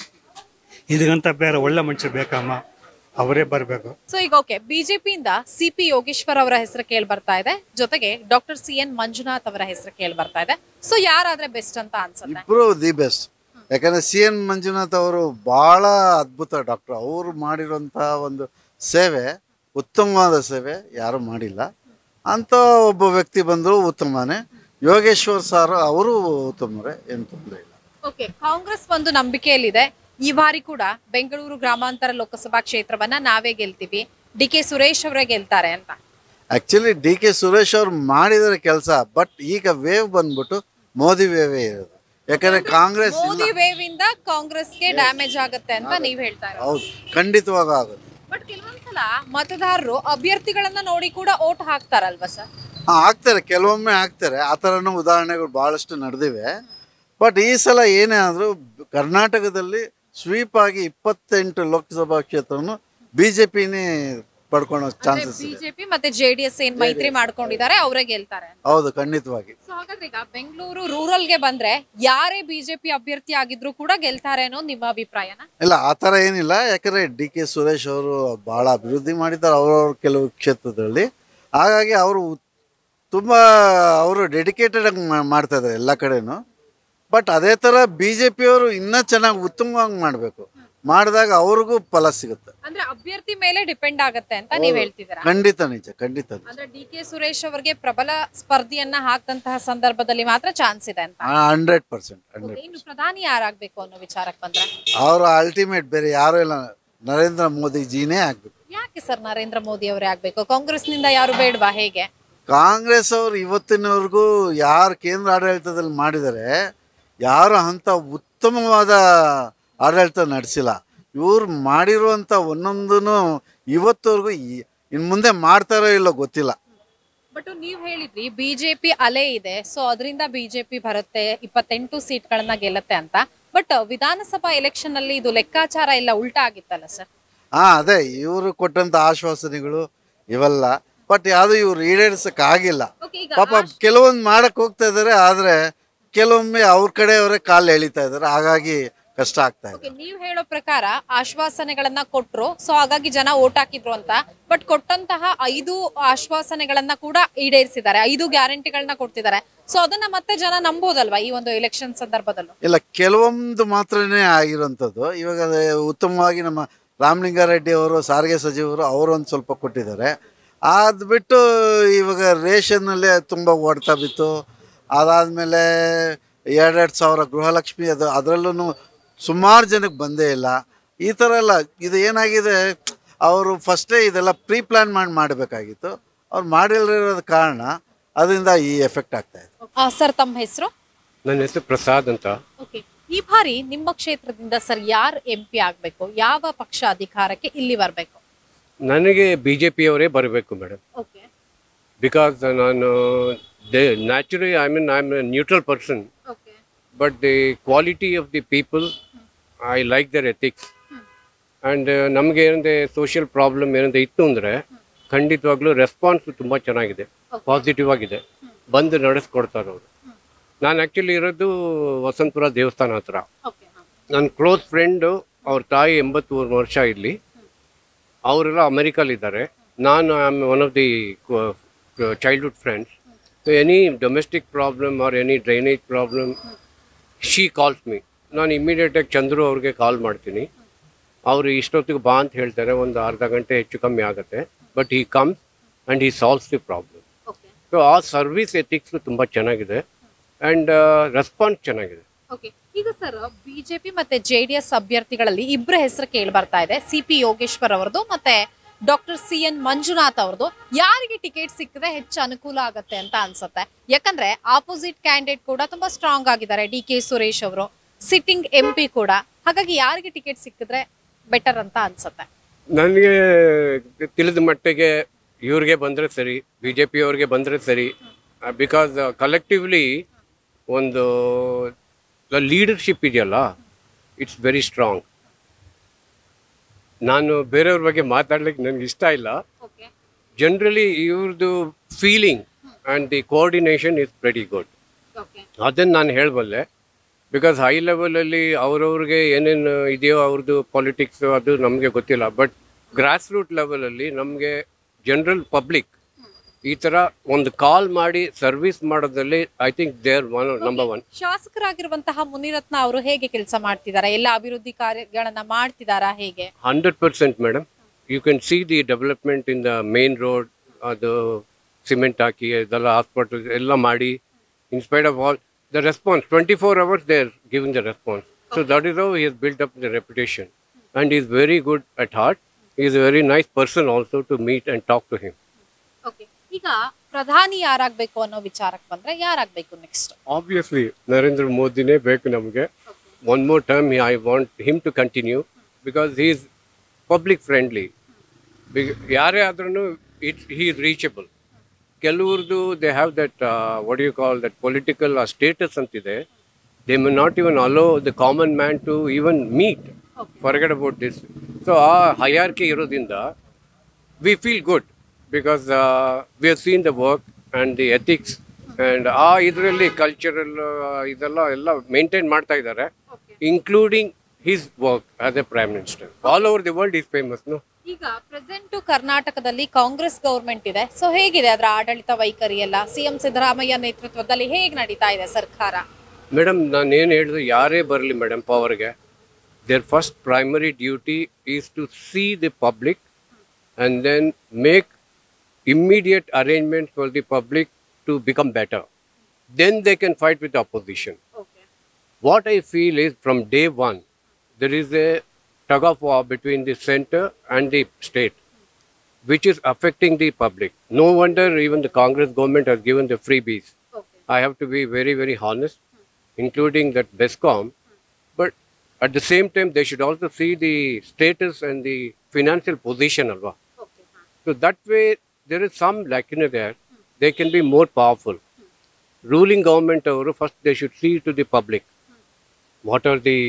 ಇದಕ್ಕಂತ ಬೇರೆ ಒಳ್ಳೆ ಮನುಷ್ಯರು ಬೇಕಮ್ಮ ಅವರೇ ಬರಬೇಕು ಸೊ ಈಗ ಓಕೆ ಬಿಜೆಪಿಯಿಂದ ಸಿ ಪಿ ಯೋಗೇಶ್ವರ್ ಅವರ ಹೆಸರು ಕೇಳಿ ಬರ್ತಾ ಇದೆ ಜೊತೆಗೆ ಡಾಕ್ಟರ್ ಸಿ ಎನ್ ಮಂಜುನಾಥ್ ಅವರ ಹೆಸರು ಕೇಳಿ ಬರ್ತಾ ಇದೆ ಸೊ ಯಾರಾದ್ರೆ ಬೆಸ್ಟ್ ಅಂತ ಅನ್ಸುತ್ತೆ ಇಬ್ರು ದಿ ಬೆಸ್ಟ್ ಯಾಕಂದ್ರೆ ಸಿ ಎನ್ ಮಂಜುನಾಥ್ ಅವರು ಬಹಳ ಅದ್ಭುತ ಡಾಕ್ಟರ್ ಅವರು ಮಾಡಿರೋಂಥ ಒಂದು ಸೇವೆ ಉತ್ತಮವಾದ ಸೇವೆ ಯಾರು ಮಾಡಿಲ್ಲ ಅಂತ ಒಬ್ಬ ವ್ಯಕ್ತಿ ಬಂದರು ಉತ್ತಮನೇ ಯೋಗೇಶ್ವರ್ ಸರ್ ಅವರು ಉತ್ತಮರೇ ಏನು ತೊಂದರೆ ಇಲ್ಲ ಓಕೆ ಕಾಂಗ್ರೆಸ್ ಒಂದು ನಂಬಿಕೆಯಲ್ಲಿದೆ ಈ ಬಾರಿ ಕೂಡ ಬೆಂಗಳೂರು ಗ್ರಾಮಾಂತರ ಲೋಕಸಭಾ ಕ್ಷೇತ್ರವನ್ನ ನಾವೇ ಗೆಲ್ತೀವಿ ಡಿ ಕೆ ಸುರೇಶ್ ಅವರೇ ಗೆಲ್ತಾರೆ ಅಂತ ಆ್ಯಕ್ಚುಲಿ ಡಿ ಕೆ ಸುರೇಶ್ ಅವ್ರು ಮಾಡಿದರೆ ಕೆಲಸ ಬಟ್ ಈಗ ವೇವ್ ಬಂದ್ಬಿಟ್ಟು ಮೋದಿ ವೇವೇ ಇರೋದು ಯಾಕಂದ್ರೆ ಕಾಂಗ್ರೆಸ್ ಇಲ್ಲ ಮೋದಿ ವೇವ್ ಇಂದ ಕಾಂಗ್ರೆಸ್ಗೆ ಡ್ಯಾಮೇಜ್ ಆಗುತ್ತೆ ಅಂತ ನೀವ್ ಹೇಳ್ತಾ ಇರೋದು ಹೌದು ಖಂಡಿತವಾಗ ಆಗುತ್ತೆ ಬಟ್ ಕೆಲವೊಂದ್ಸಲ ಮತದಾರರು ಅಭ್ಯರ್ಥಿಗಳನ್ನ ನೋಡಿ ಕೂಡ ಓಟ್ ಹಾಕ್ತಾರಲ್ವಾ ಸರ್ ಹಾಂ ಆಗ್ತಾರೆ ಕೆಲವೊಮ್ಮೆ ಆಗ್ತಾರೆ ಆ ಥರನೂ ಉದಾಹರಣೆಗಳು ಭಾಳಷ್ಟು ನಡೆದಿವೆ ಬಟ್ ಈ ಸಲ ಏನೇ ಆದರೂ ಕರ್ನಾಟಕದಲ್ಲಿ ಸ್ವೀಪ್ ಆಗಿ ಇಪ್ಪತ್ತೆಂಟು ಲೋಕಸಭಾ ಕ್ಷೇತ್ರವನ್ನು ಬಿ ಜೆ ಪಿನೇ ಪಡ್ಕೊಳ್ಳೋ ಚಾನ್ಸಸ್ ಇದೆ ಬಿಜೆಪಿ ಮತ್ತೆ ಜೆಡಿಎಸ್ ಏನ್ ಮೈತ್ರಿ ಮಾಡ್ಕೊಂಡಿದ್ದಾರೆ ಅವರೇ ಗೆಲ್ತಾರೆ ಹೌದು ಖಂಡಿತವಾಗಿ ಸೊ ಹಾಗಾದ್ರೆ ಈಗ ಬೆಂಗಳೂರು ರೂರಲ್ ಗೆ ಬಂದ್ರೆ ಯಾರೇ ಬಿಜೆಪಿ ಅಭ್ಯರ್ಥಿ ಆಗಿದ್ರು ಕೂಡ ಗೆಲ್ತಾರೆ ಅನ್ನೋ ನಿಮ್ಮ ಅಭಿಪ್ರಾಯನ ಇಲ್ಲ ಆ ಥರ ಏನಿಲ್ಲ ಯಾಕಂದರೆ ಡಿ ಕೆ ಸುರೇಶ್ ಅವರು ಭಾಳ ಅಭಿವೃದ್ಧಿ ಮಾಡಿದ್ದಾರೆ ಅವ್ರವ್ರ ಕೆಲವು ಕ್ಷೇತ್ರದಲ್ಲಿ ಹಾಗಾಗಿ ಅವರು ತುಂಬ ಅವರು ಡೆಡಿಕೇಟೆಡ್ ಆಗಿ ಮಾಡ್ತಾ ಇದ್ದಾರೆ ಎಲ್ಲ ಕಡೆನೂ ಬಟ್ ಅದೇ ಥರ ಬಿ ಜೆ ಪಿಯವರು ಇನ್ನೂ ಚೆನ್ನಾಗಿ ಉತ್ತಮವಾಗಿ ಮಾಡಬೇಕು ಮಾಡಿದಾಗ ಅವ್ರಿಗೂ ಫಲ ಸಿಗುತ್ತೆ ಅಂದ್ರೆ ಅಭ್ಯರ್ಥಿ ಮೇಲೆ ಡಿಪೆಂಡ್ ಆಗತ್ತೆ ಅಂತ ನೀವ್ ಹೇಳ್ತಿದ್ದೀರಾ ಖಂಡಿತ ನಿಜ ಖಂಡಿತ ನಿಜ ಅಂದ್ರೆ ಡಿ ಕೆ ಸುರೇಶ್ ಅವರಿಗೆ ಪ್ರಬಲ ಸ್ಪರ್ಧಿಯನ್ನ ಹಾಕಂತಹ ಸಂದರ್ಭದಲ್ಲಿ ಮಾತ್ರ ಚಾನ್ಸ್ ಇದೆ ಅಂತ ಹಂಡ್ರೆಡ್ ಪರ್ಸೆಂಟ್ ಹಂಡ್ರೆಡ್ ಇನ್ನು ಪ್ರಧಾನಿ ಯಾರಾಗ್ಬೇಕು ಅನ್ನೋ ವಿಚಾರಕ್ಕೆ ಬಂದ್ರೆ ಅವರು ಅಲ್ಟಿಮೇಟ್ ಬೇರೆ ಯಾರೂ ಇಲ್ಲ ನರೇಂದ್ರ ಮೋದಿಜಿನೇ ಆಗಬೇಕು ಯಾಕೆ ಸರ್ ನರೇಂದ್ರ ಮೋದಿ ಅವರೇ ಆಗ್ಬೇಕು ಕಾಂಗ್ರೆಸ್ ನಿಂದ ಯಾರು ಬೇಡವಾ ಹೇಗೆ ಕಾಂಗ್ರೆಸ್ ಅವರು ಇವತ್ತಿನವರೆಗೂ ಯಾರು ಕೇಂದ್ರ ಆಡಳಿತದಲ್ಲಿ ಮಾಡಿದ್ದಾರೆ ಯಾರು ಅಂಥ ಉತ್ತಮವಾದ ಆಡಳಿತ ನಡೆಸಿಲ್ಲ ಇವ್ರು ಮಾಡಿರುವಂಥ ಒಂದೊಂದೂ ಇವತ್ತವರೆಗೂ ಇನ್ನು ಮುಂದೆ ಮಾಡ್ತಾರೋ ಇಲ್ಲೋ ಗೊತ್ತಿಲ್ಲ ಬಟ್ ನೀವ್ ಹೇಳಿದ್ರಿ ಬಿಜೆಪಿ ಅಲೆ ಇದೆ ಸೊ ಅದರಿಂದ ಬಿಜೆಪಿ ಬರುತ್ತೆ ಇಪ್ಪತ್ತೆಂಟು ಸೀಟ್ಗಳನ್ನ ಗೆಲ್ಲತ್ತೆ ಅಂತ ಬಟ್ ವಿಧಾನಸಭಾ ಎಲೆಕ್ಷನ್ ಅಲ್ಲಿ ಇದು ಲೆಕ್ಕಾಚಾರ ಎಲ್ಲ ಉಲ್ಟಾ ಆಗಿತ್ತಲ್ಲ ಸರ್ ಹಾಂ ಅದೇ ಇವರು ಕೊಟ್ಟಂಥ ಆಶ್ವಾಸನೆಗಳು ಇವೆಲ್ಲ ಬಟ್ ಯಾವುದು ಇವ್ರು ಈಡೇರಿಸೋಕ್ಕಾಗಿಲ್ಲ ಈಗ ಪಾಪ ಕೆಲವೊಂದು ಮಾಡಕ್ಕೆ ಹೋಗ್ತಾ ಇದ್ದಾರೆ ಆದರೆ ಕೆಲವೊಮ್ಮೆ ಅವ್ರ ಕಡೆಯವರೇ ಕಾಲು ಎಳಿತಾ ಇದ್ದಾರೆ ಹಾಗಾಗಿ ಕಷ್ಟ ಆಗ್ತಾ ಇದೆ Okay, ನೀವ್ ಹೇಳೋ ಪ್ರಕಾರ ಆಶ್ವಾಸನೆಗಳನ್ನ ಕೊಟ್ರು ಸೊ ಹಾಗಾಗಿ ಜನ ಓಟ್ ಹಾಕಿದ್ರು ಅಂತ ಬಟ್ ಕೊಟ್ಟಂತಹ ಐದು ಆಶ್ವಾಸನೆಗಳನ್ನ ಕೂಡ ಈಡೇರಿಸಿದ್ದಾರೆ ಐದು ಗ್ಯಾರಂಟಿಗಳನ್ನ ಕೊಡ್ತಿದ್ದಾರೆ ಸೊ ಅದನ್ನ ಮತ್ತೆ ಜನ ನಂಬೋದಲ್ವಾ ಈ ಒಂದು ಎಲೆಕ್ಷನ್ ಸಂದರ್ಭದಲ್ಲೂ ಇಲ್ಲ ಕೆಲವೊಂದು ಮಾತ್ರನೇ ಆಗಿರೋಂಥದ್ದು ಇವಾಗ ಅದೇ ಉತ್ತಮವಾಗಿ ನಮ್ಮ ರಾಮಲಿಂಗಾರೆಡ್ಡಿ ಅವರು ಸಾರಿಗೆ ಸಚಿವರು ಅವರೊಂದು ಸ್ವಲ್ಪ ಕೊಟ್ಟಿದ್ದಾರೆ ಅದು ಬಿಟ್ಟು ಇವಾಗ ರೇಷನ್ನಲ್ಲೇ ತುಂಬ ಹೊಡ್ತಾ ಬಿತ್ತು ಅದಾದಮೇಲೆ ಎರಡೆರಡು ಸಾವಿರ ಗೃಹಲಕ್ಷ್ಮಿ ಅದು ಅದರಲ್ಲೂ ಸುಮಾರು ಜನಕ್ಕೆ ಬಂದೇ ಇಲ್ಲ ಈ ಥರ ಎಲ್ಲ ಇದು ಏನಾಗಿದೆ ಅವರು ಫಸ್ಟೇ ಇದೆಲ್ಲ ಪ್ರೀ ಪ್ಲ್ಯಾನ್ ಮಾಡಿ ಮಾಡಬೇಕಾಗಿತ್ತು ಅವ್ರು ಮಾಡಿರೋದ ಕಾರಣ ಅದರಿಂದ ಈ ಎಫೆಕ್ಟ್ ಆಗ್ತಾ ಇದೆ ಸರ್ ತಮ್ಮ ಹೆಸರು ನನ್ನ ಹೆಸರು ಪ್ರಸಾದ್ ಅಂತ ಓಕೆ ಈ ಬಾರಿ ನಿಮ್ಮ ಕ್ಷೇತ್ರದಿಂದ ಸರ್ ಯಾರು ಎಂ ಪಿ ಆಗ್ಬೇಕು ಯಾವ ಪಕ್ಷ ಅಧಿಕಾರಕ್ಕೆ ಇಲ್ಲಿ ಬರ್ಬೇಕು ನನಗೆ ಬಿ ಜೆ ಪಿಯವರೇ ಬರಬೇಕು ಮೇಡಮ್ ಓಕೆ ಬಿಕಾಸ್ ನಾನು they naturally I mean I am a neutral person okay but the quality of the people I like their ethics and ನಮಗೆ ಏನಂದರೆ ಸೋಷಿಯಲ್ ಪ್ರಾಬ್ಲಮ್ ಏನಂದ್ರೆ ಇತ್ತು ಅಂದರೆ ಖಂಡಿತವಾಗ್ಲೂ ರೆಸ್ಪಾನ್ಸ್ ತುಂಬ ಚೆನ್ನಾಗಿದೆ ಪಾಸಿಟಿವ್ ಆಗಿದೆ ಬಂದು ನಡೆಸ್ಕೊಡ್ತಾರೆ ಅವರು ನಾನು ಆ್ಯಕ್ಚುಲಿ ಇರೋದು ವಸಂತಪುರ ದೇವಸ್ಥಾನ ಹತ್ರ ಓಕೆ ನನ್ನ ಕ್ಲೋಸ್ ಫ್ರೆಂಡು ಅವ್ರ ತಾಯಿ ಎಂಬತ್ತ್ಮೂರು ವರ್ಷ ಇಲ್ಲಿ ಅವರೆಲ್ಲ ಅಮೆರಿಕಲ್ಲಿದ್ದಾರೆ ನಾನು I am one of the childhood friends so any domestic problem or any drainage problem she calls me ನಾನು ಇಮಿಡಿಯೇಟಾಗಿ ಚಂದ್ರು ಅವ್ರಿಗೆ ಕಾಲ್ ಮಾಡ್ತೀನಿ ಅವರು ಇಷ್ಟೊತ್ತಿಗೆ ಬಾ ಅಂತ ಹೇಳ್ತಾರೆ ಒಂದು ಅರ್ಧ ಗಂಟೆ ಹೆಚ್ಚು ಕಮ್ಮಿ ಆಗುತ್ತೆ but he comes and he solves the problem okay so ಆ ಸರ್ವಿಸ್ ಎಥಿಕ್ಸ್ ತುಂಬ ಚೆನ್ನಾಗಿದೆ ಆ್ಯಂಡ್ ರೆಸ್ಪಾನ್ಸ್ ಚೆನ್ನಾಗಿದೆ ಓಕೆ ಈಗ ಸರ್ ಬಿಜೆಪಿ ಮತ್ತೆ ಜೆಡಿಎಸ್ ಅಭ್ಯರ್ಥಿಗಳಲ್ಲಿ ಇಬ್ಬರ ಹೆಸರು ಕೇಳಿ ಬರ್ತಾ ಇದೆ ಸಿ ಪಿ ಯೋಗೇಶ್ವರ್ ಅವರದು ಮತ್ತೆ ಡಾಕ್ಟರ್ ಸಿ ಎನ್ ಮಂಜುನಾಥ್ ಅವ್ರದ್ದು ಯಾರಿಗೆ ಟಿಕೆಟ್ ಸಿಕ್ಕಿದ್ರೆ ಹೆಚ್ಚು ಅನುಕೂಲ ಆಗತ್ತೆ ಅಂತ ಅನ್ಸುತ್ತೆ ಯಾಕಂದ್ರೆ ಆಪೋಸಿಟ್ ಕ್ಯಾಂಡಿಡೇಟ್ ಕೂಡ ತುಂಬಾ ಸ್ಟ್ರಾಂಗ್ ಆಗಿದ್ದಾರೆ ಡಿ ಕೆ ಸುರೇಶ್ ಅವರು ಸಿಟ್ಟಿಂಗ್ ಎಂ ಪಿ ಕೂಡ ಹಾಗಾಗಿ ಯಾರಿಗೆ ಟಿಕೆಟ್ ಸಿಕ್ಕಿದ್ರೆ ಬೆಟರ್ ಅಂತ ಅನ್ಸುತ್ತೆ ನನಗೆ ತಿಳಿದ ಮಟ್ಟಿಗೆ ಇವ್ರಿಗೆ ಬಂದರೆ ಸರಿ ಬಿ ಜೆ ಪಿಯವ್ರಿಗೆ ಬಂದರೆ ಸರಿ ಬಿಕಾಸ್ ಕಲೆಕ್ಟಿವ್ಲಿ ಒಂದು ಲೀಡರ್ಶಿಪ್ ಇದೆಯಲ್ಲ ಇಟ್ಸ್ ವೆರಿ ಸ್ಟ್ರಾಂಗ್ ನಾನು ಬೇರೆಯವ್ರ ಬಗ್ಗೆ ಮಾತಾಡ್ಲಿಕ್ಕೆ ನನಗೆ ಇಷ್ಟ ಇಲ್ಲ ಓಕೆ ಜನರಲಿ ಇವ್ರದ್ದು feeling and the coordination is very good okay ಅದನ್ನು ನಾನು ಹೇಳಬಲ್ಲೆ ಬಿಕಾಸ್ ಹೈ ಲೆವೆಲಲ್ಲಿ ಅವ್ರವ್ರಿಗೆ ಏನೇನು ಇದೆಯೋ ಅವ್ರದ್ದು ಪಾಲಿಟಿಕ್ಸ್ ಅದು ನಮಗೆ ಗೊತ್ತಿಲ್ಲ ಬಟ್ ಗ್ರಾಸ್ ರೂಟ್ ಲೆವೆಲಲ್ಲಿ ನಮಗೆ ಜನರಲ್ ಪಬ್ಲಿಕ್ ಈ ಥರ ಒಂದು ಕಾಲ್ ಮಾಡಿ ಸರ್ವಿಸ್ ಮಾಡೋದ್ರಲ್ಲಿ I think there one number one ಶಾಸಕರಾಗಿರುವಂತಹ ಮುನಿರತ್ನ ಅವರು ಹೇಗೆ ಕೆಲಸ ಮಾಡ್ತಿದ್ದಾರೆ ಎಲ್ಲ ಅಭಿವೃದ್ಧಿ ಕಾರ್ಯಗಳನ್ನ ಮಾಡ್ತಿದಾರಾ ಹೇಗೆ hundred percent madam you can see the development in the main road ಅದು ಸಿಮೆಂಟ್ ಹಾಕಿ ಇದೆಲ್ಲ ಹಾಸ್ಪಿಟಲ್ ಎಲ್ಲ ಮಾಡಿ in spite of all the response twenty four hours they are giving the response so that is how he has built up the reputation and is very good at heart is a very nice person also to meet and talk to him okay ಈಗ ಪ್ರಧಾನಿ ಯಾರಾಗ್ಬೇಕು ಅನ್ನೋ ವಿಚಾರಕ್ಕೆ ಬಂದ್ರೆ ಯಾರಾಗ್ಬೇಕು next obviously Narendra ಮೋದಿನೇ ಬೇಕು ನಮಗೆ one more term I want him to continue because he is public friendly ಯಾರೇ ಆದ್ರೂ ಇಟ್ ಹೀ ಈಸ್ ರೀಚಬಲ್ ಕೆಲವ್ರದ್ದು they have that what you call that political status ಅಂತಿದೆ they may not even allow the common man to even meet forget about this so ಆ hierarchy ಇರೋದ್ರಿಂದ we feel good because uh, we have seen the work and the ethics and ಆ ಇದರಲ್ಲಿ cultural ಇದೆಲ್ಲ ಎಲ್ಲ maintain ಮಾಡ್ತಾ ಇದ್ದಾರೆ including his work as a prime minister all over the world is famous no ಈಗ present ಕರ್ನಾಟಕದಲ್ಲಿ Congress government ಇದೆ so ಹೇಗಿದೆ ಅದರ ಆಡಳಿತ ವೈಖರಿ ಎಲ್ಲ ಸಿಎಂ ಸಿದ್ದರಾಮಯ್ಯ ನೇತೃತ್ವದಲ್ಲಿ ಹೇಗೆ ನಡೀತಾ ಇದೆ ಸರ್ಕಾರ ಮೇಡಮ್ ನಾನು ಏನು ಹೇಳಿದೆ ಯಾರೇ ಬರಲಿ ಮೇಡಮ್ ಪವರ್ಗೆ there first primary duty is to see the public and then make immediate arrangement for the public to become better then they can fight with opposition what I feel is from day one, there is a tug of war between the center and the state, which is affecting the public. No wonder even the Congress government has given the freebies. I have to be very, very honest, including that BESCOM. But at the same time, they should also see the status and the financial position. Alva. So that way, there is some lacuna there. They can be more powerful. Ruling government, ಅವರು first they should see to the public what are the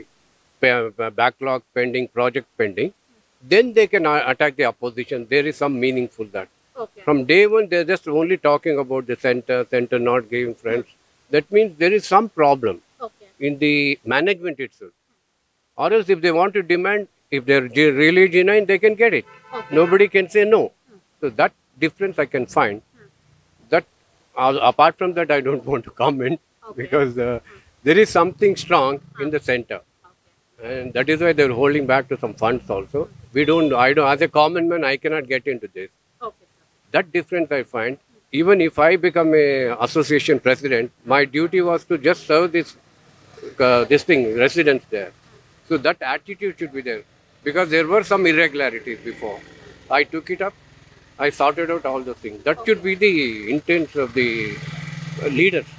pa- pa- backlog pending, project pending, then they can a- attack the opposition. There is some meaningful that. From day one, they're just only talking about the center, center not giving friends. That means there is some problem in the management itself. Or else, if they want to demand, if they're ge- really genuine, they can get it. Nobody can say no. So that difference I can find. That uh, apart from that, I don't want to comment because uh, there is something strong in the center, and that is why they're holding back to some funds also. We don't. I don't. As a common man, I cannot get into this. That difference I find. Even if I become a association president, my duty was to just serve this uh, this thing residents there. So that attitude should be there because there were some irregularities before. I took it up. I sorted out all those things. That should be the intent of the uh, leaders.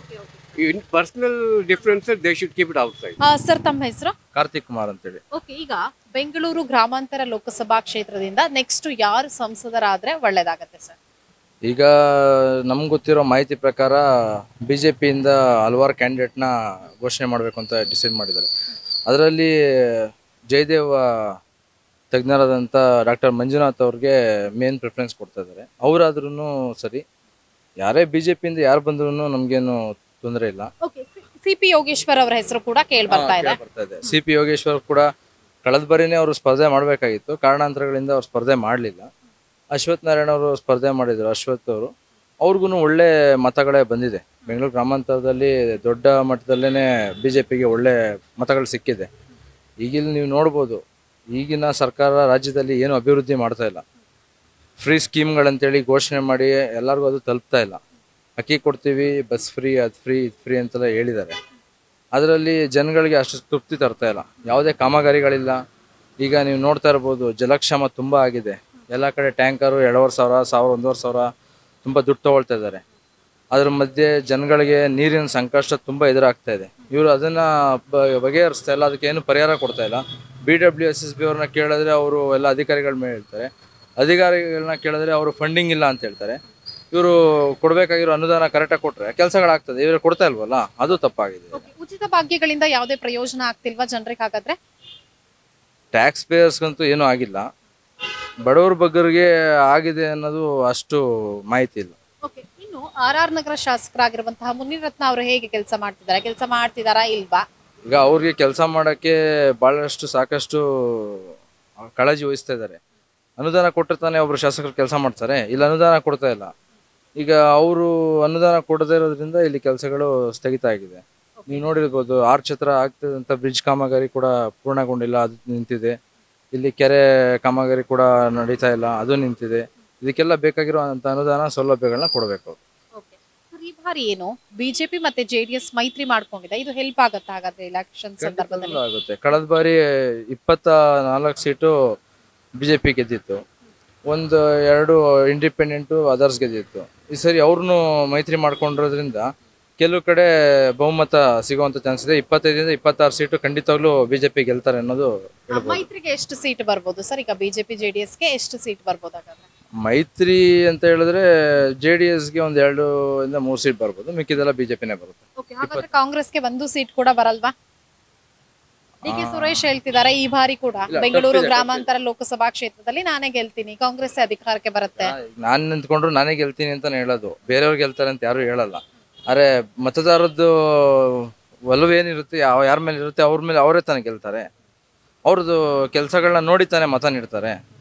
In personal differences, they should keep it outside. Sir ತಮ್ಮ ಹೆಸರು ಕಾರ್ತಿಕ್ ಕುಮಾರ್ ಅಂತೇಳಿ okay ಈಗ ಬೆಂಗಳೂರು ಗ್ರಾಮಾಂತರ ಲೋಕಸಭಾ ಕ್ಷೇತ್ರದಿಂದ next ಯಾರು ಸಂಸದರಾದ್ರೆ ಒಳ್ಳೇದಾಗತ್ತೆ sir ಈಗ ನಮ್ಗೆ ಗೊತ್ತಿರೋ ಮಾಹಿತಿ ಪ್ರಕಾರ ಬಿ ಜೆ ಪಿಯಿಂದ ಹಲವಾರು ಕ್ಯಾಂಡಿಡೇಟ್ನ ಘೋಷಣೆ ಮಾಡಬೇಕು ಅಂತ ಡಿಸೈಡ್ ಮಾಡಿದ್ದಾರೆ ಅದರಲ್ಲಿ ಜಯದೇವ ತಜ್ಞರಾದಂಥ ಡಾಕ್ಟರ್ ಮಂಜುನಾಥ್ ಅವ್ರಿಗೆ ಮೇನ್ ಪ್ರಿಫರೆನ್ಸ್ ಕೊಡ್ತಾ ಇದ್ದಾರೆ ಅವರಾದ್ರೂ ಸರಿ ಯಾರೇ ಬಿ ಜೆ ಪಿಯಿಂದ ಯಾರು ಬಂದ್ರೂ ನಮಗೇನು ತೊಂದರೆ ಇಲ್ಲ ಓಕೆ ಸಿ ಪಿ ಯೋಗೇಶ್ವರ್ ಅವರ ಹೆಸರು ಕೂಡ ಕೇಳಿ ಬರ್ತಾ ಇದೆ ಬರ್ತಾ ಇದೆ ಸಿ ಪಿ ಯೋಗೇಶ್ವರ್ ಕೂಡ ಕಳೆದ ಬಾರಿನೇ ಅವರು ಸ್ಪರ್ಧೆ ಮಾಡಬೇಕಾಗಿತ್ತು ಕಾರಣಾಂತರಗಳಿಂದ ಅವ್ರು ಸ್ಪರ್ಧೆ ಮಾಡಲಿಲ್ಲ ಅಶ್ವಥ್ ನಾರಾಯಣ ಅವರು ಸ್ಪರ್ಧೆ ಮಾಡಿದ್ರು ಅಶ್ವಥ್ ಅವರು ಅವ್ರಿಗೂ ಒಳ್ಳೆ ಮತಗಳೇ ಬಂದಿದೆ ಬೆಂಗಳೂರು ಗ್ರಾಮಾಂತರದಲ್ಲಿ ದೊಡ್ಡ ಮಟ್ಟದಲ್ಲೇ ಬಿ ಜೆ ಪಿಗೆ ಒಳ್ಳೆ ಮತಗಳು ಸಿಕ್ಕಿದೆ ಈಗಿಲ್ಲಿ ನೀವು ನೋಡ್ಬೋದು ಈಗಿನ ಸರ್ಕಾರ ರಾಜ್ಯದಲ್ಲಿ ಏನು ಅಭಿವೃದ್ಧಿ ಮಾಡ್ತಾ ಇಲ್ಲ ಫ್ರೀ ಸ್ಕೀಮ್ಗಳಂತೇಳಿ ಘೋಷಣೆ ಮಾಡಿ ಎಲ್ಲರಿಗೂ ಅದು ತಲುಪ್ತಾ ಇಲ್ಲ ಅಕ್ಕಿ ಕೊಡ್ತೀವಿ ಬಸ್ ಫ್ರೀ ಅದು ಫ್ರೀ ಇದು ಫ್ರೀ ಅಂತೆಲ್ಲ ಹೇಳಿದ್ದಾರೆ ಅದರಲ್ಲಿ ಜನಗಳಿಗೆ ಅಷ್ಟು ತೃಪ್ತಿ ತರ್ತಾ ಇಲ್ಲ ಯಾವುದೇ ಕಾಮಗಾರಿಗಳಿಲ್ಲ ಈಗ ನೀವು ನೋಡ್ತಾ ಇರ್ಬೋದು ಜಲಕ್ಷಾಮ ತುಂಬ ಆಗಿದೆ ಎಲ್ಲ ಕಡೆ ಟ್ಯಾಂಕರು ಎರಡೂವರೆ ಸಾವಿರ ಸಾವಿರ ಒಂದೂವರೆ ಸಾವಿರ ತುಂಬ ದುಡ್ಡು ತಗೊಳ್ತಾ ಇದ್ದಾರೆ ಅದ್ರ ಮಧ್ಯೆ ಜನಗಳಿಗೆ ನೀರಿನ ಸಂಕಷ್ಟ ತುಂಬ ಎದುರಾಗ್ತಾ ಇದೆ ಇವರು ಅದನ್ನ ಬ- ಬಗೆಹರಿಸ್ತಾ ಇಲ್ಲ ಅದಕ್ಕೆ ಏನು ಪರಿಹಾರ ಕೊಡ್ತಾ ಇಲ್ಲ B W S S B ಅವ್ರನ್ನ ಕೇಳಿದ್ರೆ ಅವರು ಎಲ್ಲ ಅಧಿಕಾರಿಗಳ ಮೇಲೆ ಹೇಳ್ತಾರೆ ಅಧಿಕಾರಿಗಳನ್ನ ಕೇಳಿದ್ರೆ ಅವರು ಫಂಡಿಂಗ್ ಇಲ್ಲ ಅಂತ ಹೇಳ್ತಾರೆ ಇವರು ಕೊಡಬೇಕಾಗಿರೋ ಅನುದಾನ ಕರೆಕ್ಟಾಗಿ ಕೊಟ್ಟರೆ ಕೆಲಸಗಳಾಗ್ತದೆ ಇವರು ಕೊಡ್ತಾ ಇಲ್ವಲ್ಲ ಅದು ತಪ್ಪಾಗಿದೆ ಉಚಿತ ಭಾಗ್ಯಗಳಿಂದ ಯಾವುದೇ ಪ್ರಯೋಜನ ಆಗ್ತಿಲ್ವಾ ಜನರಿಗೆ ಹಾಗಾದ್ರೆ ಟ್ಯಾಕ್ಸ್ ಪೇಯರ್ಸ್ಗಂತೂ ಏನೂ ಆಗಿಲ್ಲ ಬಡವ್ರ ಬಗ್ಗರಿಗೆ ಆಗಿದೆ ಅನ್ನೋದು ಅಷ್ಟು ಮಾಹಿತಿ ಇಲ್ಲ ಓಕೆ ಇನ್ನು ಆರ್ ಆರ್ ನಗರ ಶಾಸಕರಾಗಿರುವಂತಹ ಮುನಿರತ್ನ ಅವರು ಹೇಗೆ ಕೆಲಸ ಮಾಡ್ತಿದ್ದಾರೆ ಕೆಲಸ ಮಾಡ್ತಿದಾರಾ ಇಲ್ವಾ ಈಗ ಅವ್ರಿಗೆ ಕೆಲಸ ಮಾಡೋಕ್ಕೆ ಭಾಳಷ್ಟು ಸಾಕಷ್ಟು ಕಾಳಜಿ ವಹಿಸ್ತಾ ಇದ್ದಾರೆ ಅನುದಾನ ಕೊಟ್ಟರೆ ತಾನೇ ಒಬ್ರು ಶಾಸಕರು ಕೆಲಸ ಮಾಡ್ತಾರೆ ಇಲ್ಲಿ ಅನುದಾನ ಕೊಡ್ತಾ ಇಲ್ಲ ಈಗ ಅವರು ಅನುದಾನ ಕೊಡದೇ ಇರೋದ್ರಿಂದ ಇಲ್ಲಿ ಕೆಲಸಗಳು ಸ್ಥಗಿತ ಆಗಿದೆ ನೀವು ನೋಡಿರ್ಬೋದು ಆರ್ಚ್ ಹತ್ರ ಆಗ್ತಿದಂಥ ಬ್ರಿಡ್ಜ್ ಕಾಮಗಾರಿ ಕೂಡ ಪೂರ್ಣಗೊಂಡಿಲ್ಲ ಅದು ನಿಂತಿದೆ ಇಲ್ಲಿ ಕೆರೆ ಕಾಮಗಾರಿ ಕೂಡ ನಡೀತಾ ಇಲ್ಲ ಅದು ನಿಂತಿದೆ ಇದಕ್ಕೆಲ್ಲ ಬೇಕಾಗಿರುವಂಥ ಅನುದಾನ ಸೌಲಭ್ಯಗಳನ್ನ ಕೊಡಬೇಕು ಸರ್, ಈ ಬಾರಿ ಏನು ಬಿಜೆಪಿ ಮತ್ತೆ ಜೆಡಿಎಸ್ ಮೈತ್ರಿ ಮಾಡ್ಕೊಂಡಿದೆ ಇದು ಹೆಲ್ಪ್ ಆಗತ್ತಾ ಹಾಗಾದ್ರೆ ಎಲೆಕ್ಷನ್ ಸಂದರ್ಭದಲ್ಲಿ ಆಗುತ್ತೆ ಕಳೆದ ಬಾರಿ ಇಪ್ಪತ್ತ ನಾಲ್ಕು ಸೀಟು ಬಿ ಜೆ ಪಿ ಗೆದ್ದಿತ್ತು ಒಂದು ಎರಡು ಇಂಡಿಪೆಂಡೆಂಟು ಅದರ್ಸ್ ಗೆದ್ದಿತ್ತು ಈ ಸರಿ ಅವ್ರನ್ನೂ ಮೈತ್ರಿ ಮಾಡ್ಕೊಂಡಿರೋದ್ರಿಂದ ಕೆಲವು ಕಡೆ ಬಹುಮತ ಸಿಗುವಂತ ಚಾನ್ಸ್ ಇದೆ ಇಪ್ಪತ್ತೈದರಿಂದ ಇಪ್ಪತ್ತಾರು ಸೀಟು ಖಂಡಿತವಾಗ್ಲೂ ಬಿಜೆಪಿ ಗೆಲ್ತಾರೆ ಅನ್ನೋದು ಹೇಳ್ಬೋದು ಮೈತ್ರಿಗೆ ಎಷ್ಟು ಸೀಟ್ ಬರ್ಬೋದು ಸರ್ ಈಗ ಬಿಜೆಪಿ ಜೆಡಿಎಸ್ಗೆ ಎಷ್ಟು ಸೀಟ್ ಬರ್ಬೋದು ಹಾಗಾದ್ರೆ ಮೈತ್ರಿ ಅಂತ ಹೇಳಿದ್ರೆ ಜೆ ಡಿ ಎಸ್ಗೆ ಒಂದು ಎರಡು ಇಂದ ಮೂರು ಸೀಟ್ ಬರ್ಬೋದು ಮಿಕ್ಕಿದೆಲ್ಲ ಬಿಜೆಪಿನೇ ಬರುತ್ತೆ ಓಕೆ ಹಾಗಾದ್ರೆ ಕಾಂಗ್ರೆಸ್ಗೆ ಒಂದು ಸೀಟ್ ಕೂಡ ಬರಲ್ವಾ ಡಿ ಕೆ ಸುರೇಶ್ ಹೇಳ್ತಿದ್ದಾರೆ ಈ ಬಾರಿ ಕೂಡ ಇಲ್ಲ, ಬೆಂಗಳೂರು ತಪ್ಪಿದೆ, ಗ್ರಾಮಾಂತರ ಲೋಕಸಭಾ ಕ್ಷೇತ್ರದಲ್ಲಿ ನಾನೇ ಗೆಲ್ತೀನಿ ಕಾಂಗ್ರೆಸ್ ಅಧಿಕಾರಕ್ಕೆ ಬರುತ್ತೆ ನಾನು ನಿಂತ್ಕೊಂಡ್ರು ನಾನೇ ಗೆಲ್ತೀನಿ ಅಂತಾನೆ ಹೇಳೋದು ಬೇರೆಯವ್ರು ಗೆಲ್ತಾರೆ ಅಂತ ಯಾರು ಹೇಳಲ್ಲ ಆದ್ರೆ ಮತದಾರದ್ದು ಒಲವು ಏನಿರುತ್ತೆ ಯಾವ ಯಾರ ಮೇಲೆ ಇರುತ್ತೆ ಅವ್ರ ಮೇಲೆ ಅವರೇ ತಾನೇ ಗೆಲ್ತಾರೆ ಅವ್ರದ್ದು ಕೆಲಸಗಳನ್ನ ನೋಡಿ ತಾನೇ ಮತ ನೀಡ್ತಾರೆ